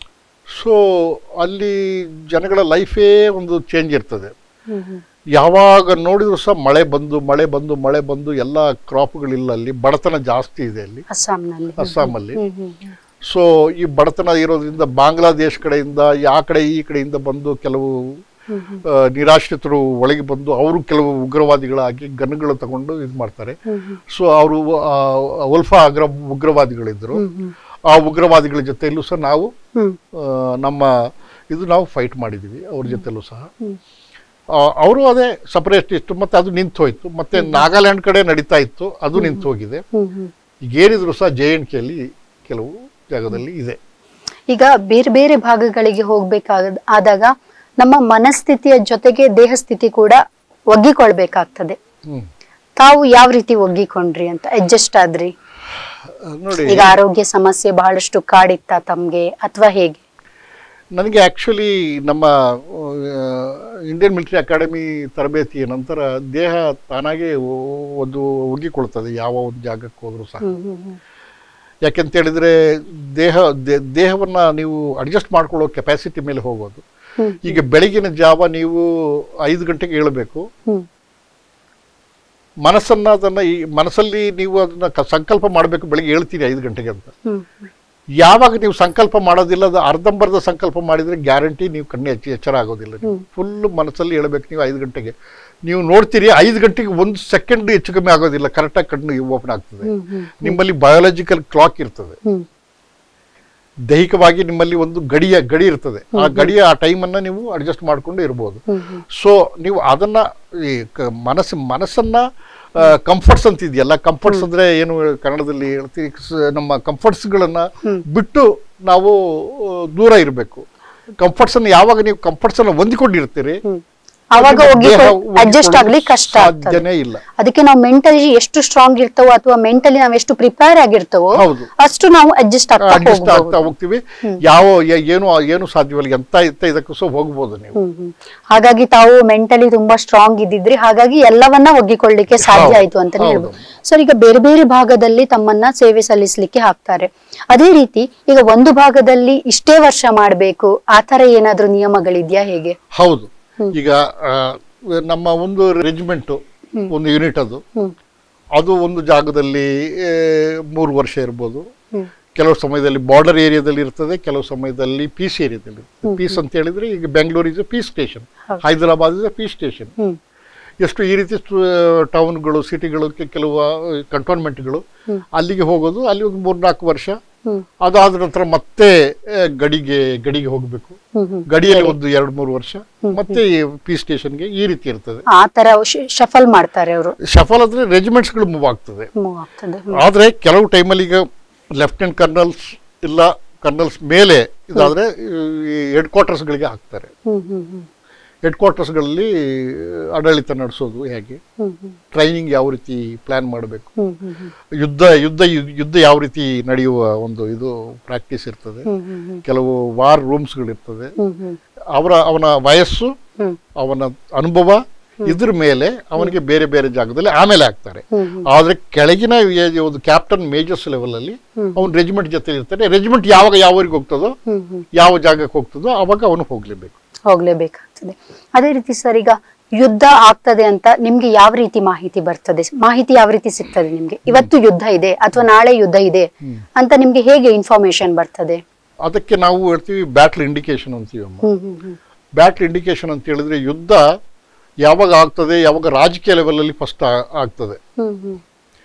ಸೊ ಅಲ್ಲಿ ಜನಗಳ ಲೈಫೇ ಒಂದು ಚೇಂಜ್ ಇರ್ತದೆ ಹ್ಮ್ ಹ್ಮ್ ಯಾವಾಗ ನೋಡಿದ್ರು ಸಹ ಮಳೆ ಬಂದು ಮಳೆ ಬಂದು ಮಳೆ ಬಂದು ಎಲ್ಲ ಕ್ರಾಪ್ಗಳಿಲ್ಲ ಅಲ್ಲಿ ಬಡತನ ಜಾಸ್ತಿ ಇದೆ ಅಲ್ಲಿ ಅಸ್ಸಾಂನಲ್ಲಿ ಅಸ್ಸಾಮಲ್ಲಿ ಹ್ಮ್ ಹ್ಮ್ ಹ್ಮ್ ಸೊ ಈ ಬಡತನ ಇರೋದ್ರಿಂದ ಬಾಂಗ್ಲಾದೇಶ್ ಕಡೆಯಿಂದ ಆ ಕಡೆ ಈ ಕಡೆಯಿಂದ ಬಂದು ಕೆಲವು ಹ್ಮ್ ಹ್ಮ್ ಆ, ನಿರಾಶ್ರಿತರು ಒಳಗೆ ಬಂದು ಅವರು ಕೆಲವು ಉಗ್ರವಾದಿಗಳಾಗಿ ಗನ್ಗಳು ತಗೊಂಡು ಇದು ಮಾಡ್ತಾರೆ ಹ್ಮ್ ಹ್ಮ್ ಸೊ ಅವರು ಉಲ್ಫಾ ಅಗ್ರ ಉಗ್ರವಾದಿಗಳಿದ್ರು ಹ್ಮ್ ಹ್ಮ್ ಆ ಉಗ್ರವಾದಿಗಳ ಜೊತೆಯಲ್ಲೂ ಸಹ ನಾವು ಹ್ಮ್ ಆ, ನಮ್ಮ ಇದು ನಾವು ಫೈಟ್ ಮಾಡಿದ್ದೀವಿ ಅವ್ರ ಜೊತೆಲೂ ಸಹ ಹ್ಮ್ ಅವರು ಅದೇ ಸಪರೇಟ್ ಇತ್ತು ಮತ್ತೆ ಅದು ನಿಂತು ಹೋಯ್ತು ಮತ್ತೆ ನಾಗಾಲ್ಯಾಂಡ್ ಕಡೆ ನಡೀತಾ ಇತ್ತು ಅದು ನಿಂತು ಹೋಗಿದೆ ಹ್ಮ್ ಹ್ಮ್ ಈಗ ಏನಿದ್ರು ಸಹ ಜೆ ಎನ್ ಕೆಯಲ್ಲಿ ಕೆಲವು ಜಾಗದಲ್ಲಿ ಇದೆ ಈಗ ಬೇರೆ ಬೇರೆ ಭಾಗಗಳಿಗೆ ಹೋಗ್ಬೇಕಾದ ಆದಾಗ ನಮ್ಮ ಮನಸ್ಥಿತಿಯ ಜೊತೆಗೆ ದೇಹ ಸ್ಥಿತಿ ಕೂಡ ಒಗ್ಗಿಕೊಳ್ಬೇಕಾಗ್ತದೆ ಹ್ಮ್ ತಾವು ಯಾವ ರೀತಿ ಒಗ್ಗಿಕೊಂಡ್ರಿ ಅಂತ ಅಡ್ಜಸ್ಟ್ ಆದ್ರಿ ನೋಡಿ ಈಗ ಆರೋಗ್ಯ ಸಮಸ್ಯೆ ಬಹಳಷ್ಟು ಕಾಡಿತ್ತ ತಮ್ಗೆ ಅಥವಾ ಹೇಗೆ ನನಗೆ ಆ್ಯಕ್ಚುಲಿ ನಮ್ಮ ಇಂಡಿಯನ್ ಮಿಲಿಟರಿ ಅಕಾಡೆಮಿ ತರಬೇತಿಯ ನಂತರ ದೇಹ ತಾನಾಗೇ ಒ- ಒಂದು ಒಗ್ಗಿಕೊಳ್ತದೆ ಯಾವ ಒಂದು ಜಾಗಕ್ಕೆ ಹೋದರೂ ಸಹ ಹ್ಮ್ ಹ್ಮ್ ಹ್ಮ್ ಯಾಕೆಂತ ಹೇಳಿದ್ರೆ ದೇಹ ದೇ- ದೇಹವನ್ನ ನೀವು ಅಡ್ಜಸ್ಟ್ ಮಾಡ್ಕೊಳ್ಳೋ ಕೆಪಾಸಿಟಿ ಮೇಲೆ ಹೋಗೋದು ಹ್ಮ್. ಈಗ ಬೆಳಗಿನ ಜಾವ ನೀವು ಐದು ಗಂಟೆಗೆ ಏಳಬೇಕು ಹ್ಮ್ ಮನಸ್ಸನ್ನ ಅದನ್ನ ಈ ಮನಸ್ಸಲ್ಲಿ ನೀವು ಅದನ್ನ ಕ- ಸಂಕಲ್ಪ ಮಾಡಬೇಕು ಬೆಳಿಗ್ಗೆ ಹೇಳ್ತೀರಿ ಐದು ಗಂಟೆಗೆ ಅಂತ ಹ್ಮ್ ಯಾವಾಗ ನೀವು ಸಂಕಲ್ಪ ಮಾಡೋದಿಲ್ಲ ಅದು ಅರ್ಧಂಬರ್ಧ ಸಂಕಲ್ಪ ಮಾಡಿದ್ರೆ ಗ್ಯಾರಂಟಿ ನೀವು ಕಣ್ಣು ಎಚ್ಚ ಎಚ್ಚರ ಆಗೋದಿಲ್ಲ ಫುಲ್ ಮನಸ್ಸಲ್ಲಿ ಹೇಳ್ಬೇಕು ನೀವು ಐದು ಗಂಟೆಗೆ ನೀವು ನೋಡ್ತೀರಿ ಐದು ಗಂಟೆಗೆ ಒಂದು ಸೆಕೆಂಡ್ ಹೆಚ್ಚು ಕಮ್ಮಿ ಆಗೋದಿಲ್ಲ ಕರೆಕ್ಟಾಗಿ ಕಣ್ಣು ಓಪನ್ ಆಗ್ತದೆ ಹ್ಮ್ ಹ್ಮ್ ನಿಮ್ಮಲ್ಲಿ ಬಯೋಲಾಜಿಕಲ್ ಕ್ಲಾಕ್ ಇರ್ತದೆ ಹ್ಮ್ ದೈಹಿಕವಾಗಿ ನಿಮ್ಮಲ್ಲಿ ಒಂದು ಗಡಿಯ ಗಡಿ ಇರ್ತದೆ ಆ ಗಡಿಯ ಆ ಟೈಮನ್ನು ನೀವು ಅಡ್ಜಸ್ಟ್ ಮಾಡ್ಕೊಂಡು ಇರ್ಬೋದು ಹ್ಮ್ ಹ್ಮ್ ಸೊ ನೀವು ಅದನ್ನ ಈ ಕ- ಮನಸ್ಸು ಮನಸ್ಸನ್ನ ಕಂಫರ್ಟ್ಸ್ ಅಂತ ಇದೆಯಲ್ಲ ಕಂಫರ್ಟ್ಸ್ ಅಂದ್ರೆ ಏನು ಕನ್ನಡದಲ್ಲಿ ಹೇಳ್ತೀವಿ ಸ- ನಮ್ಮ ಕಂಫರ್ಟ್ಸ್ಗಳನ್ನ ಬಿಟ್ಟು ನಾವು ಆ, ದೂರ ಇರಬೇಕು ಕಂಫರ್ಟ್ಸ್ ಅನ್ನು ಯಾವಾಗ ನೀವು ಕಂಫರ್ಟ್ಸ್ ಅನ್ನ ಹೊಂದಿಕೊಂಡಿರ್ತೀರಿ ಹ್ಮ್ ಅವಾಗ ನಿಮ್ಮ ಹೋಗಿ ದೇಹ ಅಡ್ಜಸ್ಟ್ ಆಗ್ಲಿ ಹೊಂದಿಕೊಳ್ಳೋದು ಕಷ್ಟ ಆಗ್ತದೆ ಸಾಧ್ಯನೇ ಇಲ್ಲ ಅದಕ್ಕೆ ನಾವು ಮೆಂಟಲಿ ಎಷ್ಟು ಸ್ಟ್ರಾಂಗ್ ಇರ್ತವೋ ಅಥವಾ ಮೆಂಟಲಿ ನಾವು ಎಷ್ಟು ಪ್ರಿಪೇರ್ ಆಗಿರ್ತವೋ ಹೌದು. ಅಷ್ಟು ನಾವು ಅಡ್ಜಸ್ಟ್ ಆಗ್ತಾ ಅಡ್ಜಸ್ಟ್ ಆಗ್ತಾ ಹೋಗ್ಬೋದು ಹೋಗ್ತೀವಿ ಯಾವ ಯ- ಏನು ಏನು ಸಾಧ್ಯವಿಲ್ಲ ಎಂತ ಇತ್ತ ಇದಕ್ಕೂ ಸಹ ಹೋಗ್ಬೋದು ನೀವು ಹ್ಮ್ ಹ್ಮ್. ಹಾಗಾಗಿ ತಾವು ಮೆಂಟಲಿ ತುಂಬಾ ಸ್ಟ್ರಾಂಗ್ ಇದ್ದಿದ್ರಿ ಹಾಗಾಗಿ ಎಲ್ಲವನ್ನ ಒಗ್ಗಿಕೊಳ್ಳಿಕ್ಕೆ ಸಾಧ್ಯ ಹೌದು, ಆಯ್ತು ಅಂತ ಹೌದು. ಹೇಳ್ಬೋದು ಸರ್ ಈಗ ಬೇರೆ ಬೇರೆ ಭಾಗದಲ್ಲಿ ತಮ್ಮನ್ನ ಸೇವೆ ಸಲ್ಲಿಸ್ಲಿಕ್ಕೆ ಹಾಕ್ತಾರೆ ಅದೇ ರೀತಿ ಈಗ ಒಂದು ಭಾಗದಲ್ಲಿ ಇಷ್ಟೇ ವರ್ಷ ಮಾಡ್ಬೇಕು ಆತರ ಏನಾದ್ರೂ ನಿಯಮಗಳಿದ್ಯಾ ಹೇಗೆ ಹೌದು ಈಗ ಆ, ನಮ್ಮ ಒಂದು ರೆಜಿಮೆಂಟ್ ಒಂದು ಯೂನಿಟ್ ಅದು ಹ್ಮ್ ಅದು ಒಂದು ಜಾಗದಲ್ಲಿ ಆ, ಮೂರು ವರ್ಷ ಇರ್ಬೋದು ಹ್ಮ್ ಕೆಲವು ಸಮಯದಲ್ಲಿ ಬಾರ್ಡರ್ ಏರಿಯಾದಲ್ಲಿ ಇರ್ತದೆ ಕೆಲವು ಸಮಯದಲ್ಲಿ ಪೀಸ್ ಏರಿಯಾದಲ್ಲಿ ಇರ್ತದೆ ಪೀಸ್ ಅಂತ ಹೇಳಿದ್ರೆ ಈಗ ಬೆಂಗಳೂರು ಇಸ್ ಪೀಸ್ ಸ್ಟೇಷನ್ ಹೌದು. ಹೈದರಾಬಾದ್ ಇಸ್ ಪೀಸ್ ಸ್ಟೇಷನ್ ಹ್ಮ್ ಎಷ್ಟು ಈ ರೀತಿ ಟೌನ್ಗಳು ಸಿಟಿಗಳು ಕೆಲವು ಕಂಟೋನ್ಮೆಂಟ್ಗಳು ಅಲ್ಲಿಗೆ ಹೋಗೋದು ಅಲ್ಲಿ ಒಂದು ಮೂರ್ನಾಲ್ಕು ವರ್ಷ ಹ್ಮ್ ಅದಾದ ನಂತರ ಮತ್ತೆ ಆ, ಗಡಿಗೆ ಗಡಿಗೆ ಹೋಗಬೇಕು ಹ್ಮ್ ಹ್ಮ್ ಗಡಿಯಲ್ಲಿ ಒಂದು ಎರಡು ಮೂರು ವರ್ಷ ಮತ್ತೆ ಪಿ ಸ್ಟೇಷನ್ಗೆ ಈ ರೀತಿ ಇರ್ತದೆ ಆ ತರ ಶಫಲ್ ಮಾಡ್ತಾರೆ ಅವರು ಶಫಲ್ ಅಂದ್ರೆ ರೆಜಿಮೆಂಟ್ಸ್ಗಳು ಮೂವ್ ಆಗ್ತದೆ ಮೂವ್ ಆಗ್ತದೆ ಹ್ಮ್. ಆದ್ರೆ ಕೆಲವು ಟೈಮಲ್ಲಿ ಈಗ ಲೆಫ್ಟಿನೆಂಟ್ ಕರ್ನಲ್ಸ್ ಇಲ್ಲ ಕರ್ನಲ್ಸ್ ಮೇಲೆ ಇದಾದ್ರೆ ಹೆಡ್ ಕ್ವಾರ್ಟರ್ಸ್ಗಳಿಗೆ ಹಾಕ್ತಾರೆ ಹ್ಮ್ ಹ್ಮ್ ಹ್ಮ್ ಹೆಡ್ ಕ್ವಾರ್ಟರ್ಸ್ಗಳಲ್ಲಿ ಆಡಳಿತ ನಡೆಸೋದು ಹೇಗೆ ಹ್ಮ್ ಹ್ಮ್ ಟ್ರೈನಿಂಗ್ ಯಾವ ರೀತಿ ಪ್ಲಾನ್ ಮಾಡಬೇಕು ಹ್ಮ್ ಹ್ಮ್ ಹ್ಮ್ ಯುದ್ಧ ಯುದ್ಧ ಯುದ್ಧ ಯಾವ ರೀತಿ ನಡೆಯುವ ಒಂದು ಇದು ಪ್ರಾಕ್ಟೀಸ್ ಇರ್ತದೆ ಹ್ಮ್ ಹ್ಮ್ ಹ್ಮ್ ಕೆಲವು ವಾರ್ ರೂಮ್ಸ್ಗಳಿರ್ತದೆ ಹ್ಮ್ ಹ್ಮ್ ಅವರ ಅವನ ವಯಸ್ಸು ಹ್ಮ್ ಅವನ ಅನುಭವ ಇದ್ರ ಮೇಲೆ ಅವನಿಗೆ ಬೇರೆ ಬೇರೆ ಜಾಗದಲ್ಲಿ ಆಮೇಲೆ ಹಾಕ್ತಾರೆ ಹ್ಮ್ ಹ್ಮ್ ಆದ್ರೆ ಕೆಳಗಿನ ಏ- ಒಂದು ಕ್ಯಾಪ್ಟನ್ ಮೇಜರ್ಸ್ ಲೆವೆಲ್ ಅಲ್ಲಿ ಹ್ಮ್. ಅವನು ರೆಜಿಮೆಂಟ್ ಜೊತೆ ಇರ್ತಾನೆ ರೆಜಿಮೆಂಟ್ ಯಾವಾಗ ಯಾವರಿಗೆ ಹೋಗ್ತದೋ ಹ್ಮ್ ಹ್ಮ್ ಯಾವ ಜಾಗಕ್ಕೆ ಹೋಗ್ತದೋ ಅವಾಗ ಅವನು ಹೋಗ್ಲೇಬೇಕು ಹೋಗ್ಲೇಬೇಕಾಗ್ತದೆ ಅದೇ ರೀತಿ ಸರ್ ಈಗ ಯುದ್ಧ ಆಗ್ತದೆ ಅಂತ ನಿಮ್ಗೆ ಯಾವ ರೀತಿ ಮಾಹಿತಿ ಬರ್ತದೆ ಮಾಹಿತಿ ಯಾವ ರೀತಿ ಸಿಗ್ತದೆ ನಿಮ್ಗೆ ಇವತ್ತು ಯುದ್ಧ ಇದೆ ಅಥವಾ ನಾಳೆ ಯುದ್ಧ ಇದೆ ಅಂತ ನಿಮ್ಗೆ ಹೇಗೆ ಇನ್ಫಾರ್ಮೇಶನ್ ಬರ್ತದೆ ಅದಕ್ಕೆ ನಾವು ಹೇಳ್ತೀವಿ ಬ್ಯಾಟ್ಲ್ ಇಂಡಿಕೇಶನ್ ಅಂತೀವಿ ಅಮ್ಮ ಹ್ಮ್ ಹ್ಮ್ ಹ್ಮ್ ಬ್ಯಾಟ್ಲ್ ಇಂಡಿಕೇಶನ್ ಅಂತ ಹೇಳಿದ್ರೆ ಯುದ್ಧ ಯಾವಾಗ ಆಗ್ತದೆ ಯಾವಾಗ ರಾಜಕೀಯ ಲೆವೆಲ್ ಅಲ್ಲಿ ಫಸ್ಟ್ ಆಗ್ತದೆ ಹ್ಮ್ ಹ್ಮ್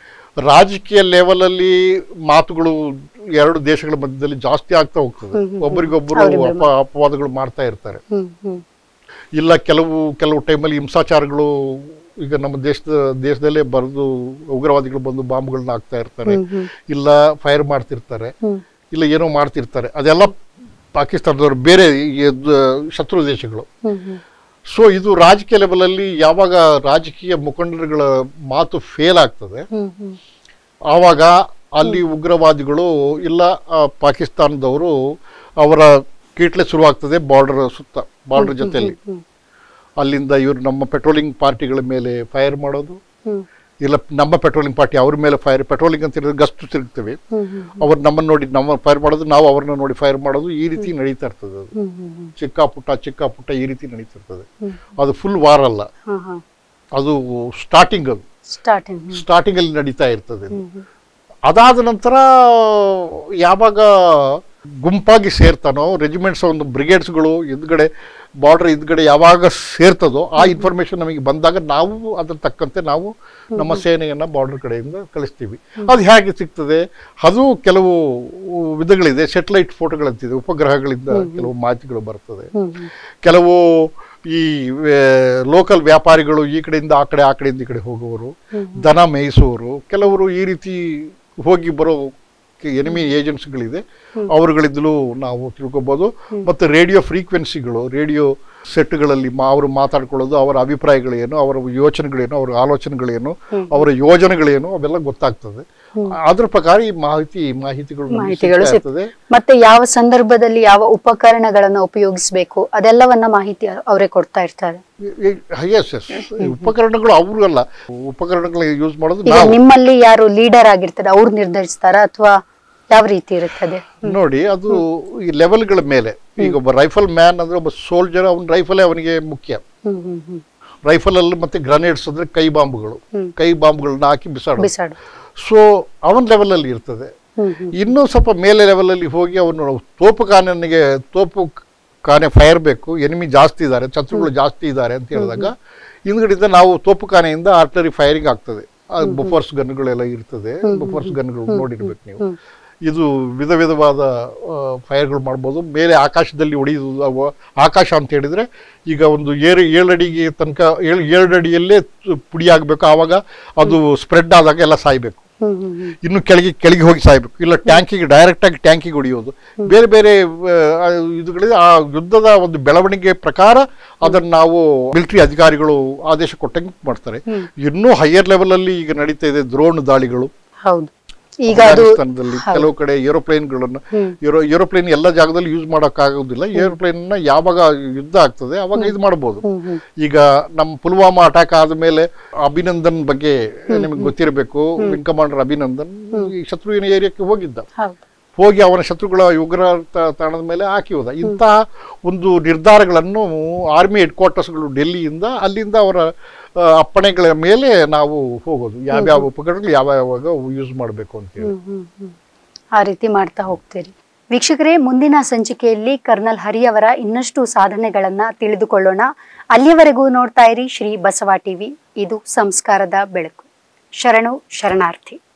ರಾಜಕೀಯ ಲೆವೆಲ್ ಅಲ್ಲಿ ಮಾತುಗಳು ಎರಡು ದೇಶಗಳ ಮಧ್ಯದಲ್ಲಿ ಜಾಸ್ತಿ ಆಗ್ತಾ ಹೋಗ್ತದೆ ಹ್ಮ್, ಹ್ಮ್, ಹ್ಮ್. ಒಬ್ಬರಿಗೊಬ್ಬರು ಅವ್ರಿಬ್ರು ಅಪ ಅಪವಾದಗಳು ಮಾಡ್ತಾ ಇರ್ತಾರೆ ಹ್ಮ್ ಹ್ಮ್ ಇಲ್ಲ ಕೆಲವು ಕೆಲವು ಟೈಮಲ್ಲಿ ಹಿಂಸಾಚಾರಗಳು ಈಗ ನಮ್ಮ ದೇಶದ ದೇಶದಲ್ಲೇ ಬರೆದು ಉಗ್ರವಾದಿಗಳು ಬಂದು ಬಾಂಬ್ಗಳನ್ನ ಹಾಕ್ತಾ ಇರ್ತಾರೆ ಹ್ಮ್ ಹ್ಮ್ ಇಲ್ಲ ಫೈರ್ ಮಾಡ್ತಿರ್ತಾರೆ ಹ್ಮ್ ಇಲ್ಲ ಏನೋ ಮಾಡ್ತಿರ್ತಾರೆ ಅದೆಲ್ಲ ಪಾಕಿಸ್ತಾನದವರು ಬೇರೆ ಎದ್- ಶತ್ರು ದೇಶಗಳು ಹ್ಮ್ ಹ್ಮ್ ಸೊ ಇದು ರಾಜಕೀಯ ಲೆವೆಲಲ್ಲಿ ಯಾವಾಗ ರಾಜಕೀಯ ಮುಖಂಡರುಗಳ ಮಾತು ಫೇಲ್ ಆಗ್ತದೆ ಹ್ಮ್ ಹ್ಮ್ ಆವಾಗ ಅಲ್ಲಿ ಉಗ್ರವಾದಿಗಳು ಇಲ್ಲ ಆ, ಪಾಕಿಸ್ತಾನದವರು ಅವರ ಕೀಟ್ಲೆ ಶುರುವಾಗ್ತದೆ ಬಾರ್ಡರ್ ಸುತ್ತ ಬಾರ್ಡರ್ ಜೊತೆಯಲ್ಲಿ ಹ್ಮ್ ಅಲ್ಲಿಂದ ಇವರು ನಮ್ಮ ಪೆಟ್ರೋಲಿಂಗ್ ಪಾರ್ಟಿಗಳ ಮೇಲೆ ಫೈರ್ ಮಾಡೋದು ಹ್ಮ್ ಇಲ್ಲ ನಮ್ಮ ಪೆಟ್ರೋಲಿಂಗ್ ಪಾರ್ಟಿ ಅವ್ರ ಮೇಲೆ ಫೈರ್ ಪೆಟ್ರೋಲಿಂಗ್ ಅಂತ ಹೇಳಿದ್ರೆ ಗಸ್ತು ತಿರುಗ್ತೇವೆ ಅವ್ರು ನಮ್ಮನ್ನು ನೋಡಿ ನಮ್ಮ ಫೈರ್ ಮಾಡೋದು ನಾವು ಅವ್ರನ್ನ ನೋಡಿ ಫೈರ್ ಮಾಡೋದು ಈ ರೀತಿ ನಡೀತಾ ಇರ್ತದೆ ಅದು ಚಿಕ್ಕ ಪುಟ್ಟ ಚಿಕ್ಕ ಪುಟ್ಟ ಈ ರೀತಿ ನಡೀತಿರ್ತದೆ ಅದು ಫುಲ್ ವಾರ್ ಅಲ್ಲ ಅದು ಸ್ಟಾರ್ಟಿಂಗ್ ಅದು ಸ್ಟಾರ್ಟಿಂಗ್ ಸ್ಟಾರ್ಟಿಂಗ್ ಅಲ್ಲಿ ನಡೀತಾ ಇರ್ತದೆ ಅದು. ಅದಾದ ನಂತರ ಯಾವಾಗ ಗುಂಪಾಗಿ ಸೇರ್ತಾನೋ ರೆಜಿಮೆಂಟ್ಸ್ ಒಂದು ಬ್ರಿಗೇಡ್ಸ್ಗಳು ಎದುರುಗಡೆ ಬಾರ್ಡರ್ ಎದುರುಗಡೆ ಯಾವಾಗ ಸೇರ್ತದೋ ಆ ಇನ್ಫಾರ್ಮೇಶನ್ ನಮಗೆ ಬಂದಾಗ ನಾವು ಅದ್ರ ತಕ್ಕಂತೆ ನಾವು ನಮ್ಮ ಸೇನೆಯನ್ನ ಬಾರ್ಡರ್ ಕಡೆಯಿಂದ ಕಳಿಸ್ತೀವಿ ಅದು ಹೇಗೆ ಸಿಗ್ತದೆ ಅದು ಕೆಲವು ವಿಧಗಳಿದೆ ಸೆಟಲೈಟ್ ಫೋಟೋಗಳಂತಿದೆ ಉಪಗ್ರಹಗಳಿಂದ ಕೆಲವು ಮಾಹಿತಿಗಳು ಬರ್ತದೆ ಕೆಲವು ಈ ಲೋಕಲ್ ವ್ಯಾಪಾರಿಗಳು ಈ ಕಡೆಯಿಂದ ಆ ಕಡೆ ಆ ಕಡೆಯಿಂದ ಈ ಕಡೆ ಹೋಗುವವರು ದನ ಮೇಯಿಸುವವರು ಕೆಲವರು ಈ ರೀತಿ ಹೋಗಿ ಬರೋ ಎನಿಮಿ ಏಜೆನ್ಸಿಗಳಿದೆ ಅವರುಗಳಿಂದಲೂ ನಾವು ತಿಳ್ಕೊಬೋದು ಮತ್ತು ರೇಡಿಯೋ ಫ್ರೀಕ್ವೆನ್ಸಿಗಳು ರೇಡಿಯೋ ಸೆಟ್ಗಳಲ್ಲಿ ಮಾ ಅವರು ಮಾತಾಡ್ಕೊಳ್ಳೋದು ಅವರ ಅಭಿಪ್ರಾಯಗಳೇನು ಅವರ ಯೋಚನೆಗಳೇನು ಅವರ ಆಲೋಚನೆಗಳೇನು ಅವರ ಯೋಜನೆಗಳೇನು ಅವೆಲ್ಲ ಗೊತ್ತಾಗ್ತದೆ ಅದ್ರ ಪ್ರಕಾರ ಈ ಮಾಹಿತಿ ಮಾಹಿತಿಗಳು ನಮ್ಗೆ ಮಾಹಿತಿಗಳು ಸಿಗ್ತಾ ಸಿಗ್- ಇರ್ತದೆ ಮತ್ತೆ ಯಾವ ಸಂದರ್ಭದಲ್ಲಿ ಯಾವ ಉಪಕರಣಗಳನ್ನ ಉಪಯೋಗಿಸಬೇಕು ಅದೆಲ್ಲವನ್ನ ಮಾಹಿತಿ ಅವರೇ ಕೊಡ್ತಾ ಇರ್ತಾರೆ ಎಸ್ ಎಸ್ ಉಪಕರಣಗಳು ಅವರು ಅಲ್ಲ ಉಪಕರಣಗಳು ಯೂಸ್ ಮಾಡೋದು ಈಗ ನಾವು ನಿಮ್ಮಲ್ಲಿ ಯಾರು ಲೀಡರ್ ಆಗಿರ್ತಾರೆ ಅವ್ರು ನಿರ್ಧರಿಸ್ತಾರ ಅಥವಾ ಯಾವ ರೀತಿ ಇರುತ್ತದೆ ನೋಡಿ ಅದು ಈ ಲೆವೆಲ್ಗಳ ಮೇಲೆ ಈಗ ಒಬ್ಬ ರೈಫಲ್ ಮ್ಯಾನ್ ಅಂದ್ರೆ ಒಬ್ಬ ಸೋಲ್ಜರ್ ಅವನ ರೈಫಲೇ ಅವನಿಗೆ ಮುಖ್ಯ ಹ್ಮ್ ಹ್ಮ್ ಹ್ಮ್ ರೈಫಲ್ ಅಲ್ಲಿ ಮತ್ತೆ ಗ್ರನೇಡ್ಸ್ ಅಂದ್ರೆ ಕೈ ಬಾಂಬ್ಗಳು ಕೈ ಬಾಂಬ್ಗಳನ್ನ ಹಾಕಿ ಬಿಸಾಡೋದು ಬಿಸಾಡು ಸೊ ಅವನ ಲೆವೆಲ್ ಅಲ್ಲಿ ಇರ್ತದೆ ಹ್ಮ್ ಹ್ಮ್ ಇನ್ನೂ ಸ್ವಲ್ಪ ಮೇಲೆ ಲೆವೆಲ್ ಅಲ್ಲಿ ಹೋಗಿ ಅವನು ತೋಪು ಖಾನೆನಿಗೆ ತೋಪು ಖಾನೆ ಫೈರ್ ಬೇಕು ಎನಿಮಿ ಜಾಸ್ತಿ ಇದ್ದಾರೆ ಶತ್ರುಗಳು ಜಾಸ್ತಿ ಇದ್ದಾರೆ ಅಂತ ಹೇಳಿದಾಗ ಹಿಂದ್ಗಡೆಯಿಂದ ನಾವು ತೋಪು ಖಾನೆಯಿಂದ ಆರ್ಟರಿ ಫೈರಿಂಗ್ ಆಗ್ತದೆ ಬಫರ್ಸ್ ಗನ್ಗಳೆಲ್ಲ ಇರ್ತದೆ ಬಫರ್ಸ್ ಗನ್ಗಳು ನೋಡಿರ್ಬೇಕು ನೀವು ಇದು ವಿಧ ವಿಧವಾದ ಫೈರ್ಗಳು ಮಾಡ್ಬೋದು ಮೇಲೆ ಆಕಾಶದಲ್ಲಿ ಹೊಡೆಯುವುದು ಅವು ಆಕಾಶ ಅಂತ ಹೇಳಿದ್ರೆ ಈಗ ಒಂದು ಏಳು ಏಳು ಅಡಿಗೆ ತನಕ ಏಳು ಏಳು ಅಡಿಯಲ್ಲೇ ಪುಡಿ ಆಗಬೇಕು ಆವಾಗ ಅದು ಸ್ಪ್ರೆಡ್ ಆದಾಗ ಎಲ್ಲ ಸಾಯ್ಬೇಕು ಹ್ಮ್ ಹ್ಮ್ ಹ್ಮ್ ಇನ್ನು ಕೆಳಗೆ ಕೆಳಗೆ ಹೋಗಿ ಸಾಯ್ಬೇಕು ಇಲ್ಲ ಟ್ಯಾಂಕಿಗೆ ಡೈರೆಕ್ಟ್ ಆಗಿ ಟ್ಯಾಂಕಿಗೆ ಹೊಡೆಯೋದು ಬೇರೆ ಬೇರೆ ಆ, ಇದುಗಳಿದೆ ಆ ಯುದ್ಧದ ಒಂದು ಬೆಳವಣಿಗೆ ಪ್ರಕಾರ ಅದನ್ನು ನಾವು ಮಿಲಿಟರಿ ಅಧಿಕಾರಿಗಳು ಆದೇಶ ಕೊಟ್ಟಂಗೆ ಮಾಡ್ತಾರೆ ಇನ್ನೂ ಹೈಯರ್ ಲೆವೆಲ್ ಅಲ್ಲಿ ಈಗ ನಡೀತಾ ಇದೆ ದ್ರೋಣ್ ದಾಳಿಗಳು ಹೌದು ಈಗ ಅದು ಅಫ್ಘಾನಿಸ್ತಾನದಲ್ಲಿ ಕೆಲವು ಕಡೆ ಏರೋಪ್ಲೇನ್ಗಳನ್ನ ಏರೋ ಏರೋಪ್ಲೇನ್ ಎಲ್ಲ ಜಾಗದಲ್ಲಿ ಯೂಸ್ ಮಾಡೋಕ್ಕಾಗೋದಿಲ್ಲ ಏರೋಪ್ಲೇನ್ ನ ಯಾವಾಗ ಯುದ್ಧ ಆಗ್ತದೆ ಅವಾಗ ಇದು ಮಾಡಬಹುದು ಈಗ ನಮ್ಮ ಪುಲ್ವಾಮಾ ಅಟ್ಯಾಕ್ ಆದ್ಮೇಲೆ ಅಭಿನಂದನ್ ಬಗ್ಗೆ ನಿಮಗೆ ಗೊತ್ತಿರಬೇಕು ವಿಂಗ್ ಕಮಾಂಡರ್ ಅಭಿನಂದನ್ ಈ ಶತ್ರುವಿನ ಏರಿಯಾಕ್ಕೆ ಹೋಗಿದ್ದ ಹೌದು ಹೋಗಿ ಅವನ ಶತ್ರುಗಳ ಉಗ್ರ ತ- ತಾಣದ ಮೇಲೆ ಹಾಕಿ ಹೋದ ಇಂತಹ ಒಂದು ನಿರ್ಧಾರಗಳನ್ನು ಆರ್ಮಿ ಹೆಡ್ ಕ್ವಾರ್ಟರ್ಸ್ಗಳು ಡೆಲ್ಲಿಯಿಂದ ಅಲ್ಲಿಂದ ಅವರ ಆ, ಅಪ್ಪಣೆಗಳ ಮೇಲೆ ನಾವು ಹೋಗೋದು ಯಾವ್ಯಾವ ಉಪಕರಣಗಳು ಯಾವ ಯಾವಾಗ ಯೂಸ್ ಮಾಡಬೇಕು ಅಂತ ಹೇಳಿ ಹ್ಮ್, ಹ್ಮ್, ಹ್ಮ್. ಆ ರೀತಿ ಮಾಡ್ತಾ ಹೋಗ್ತೀರಿ ವೀಕ್ಷಕರೇ ಮುಂದಿನ ಸಂಚಿಕೆಯಲ್ಲಿ ಕರ್ನಲ್ ಹರಿ ಅವರ ಇನ್ನಷ್ಟು ಸಾಧನೆಗಳನ್ನ ತಿಳಿದುಕೊಳ್ಳೋಣ ಅಲ್ಲಿಯವರೆಗೂ ನೋಡ್ತಾ ಇರಿ ಶ್ರೀ ಬಸವ ಟಿವಿ ಇದು ಸಂಸ್ಕಾರದ ಬೆಳಕು ಶರಣು ಶರಣಾರ್ಥಿ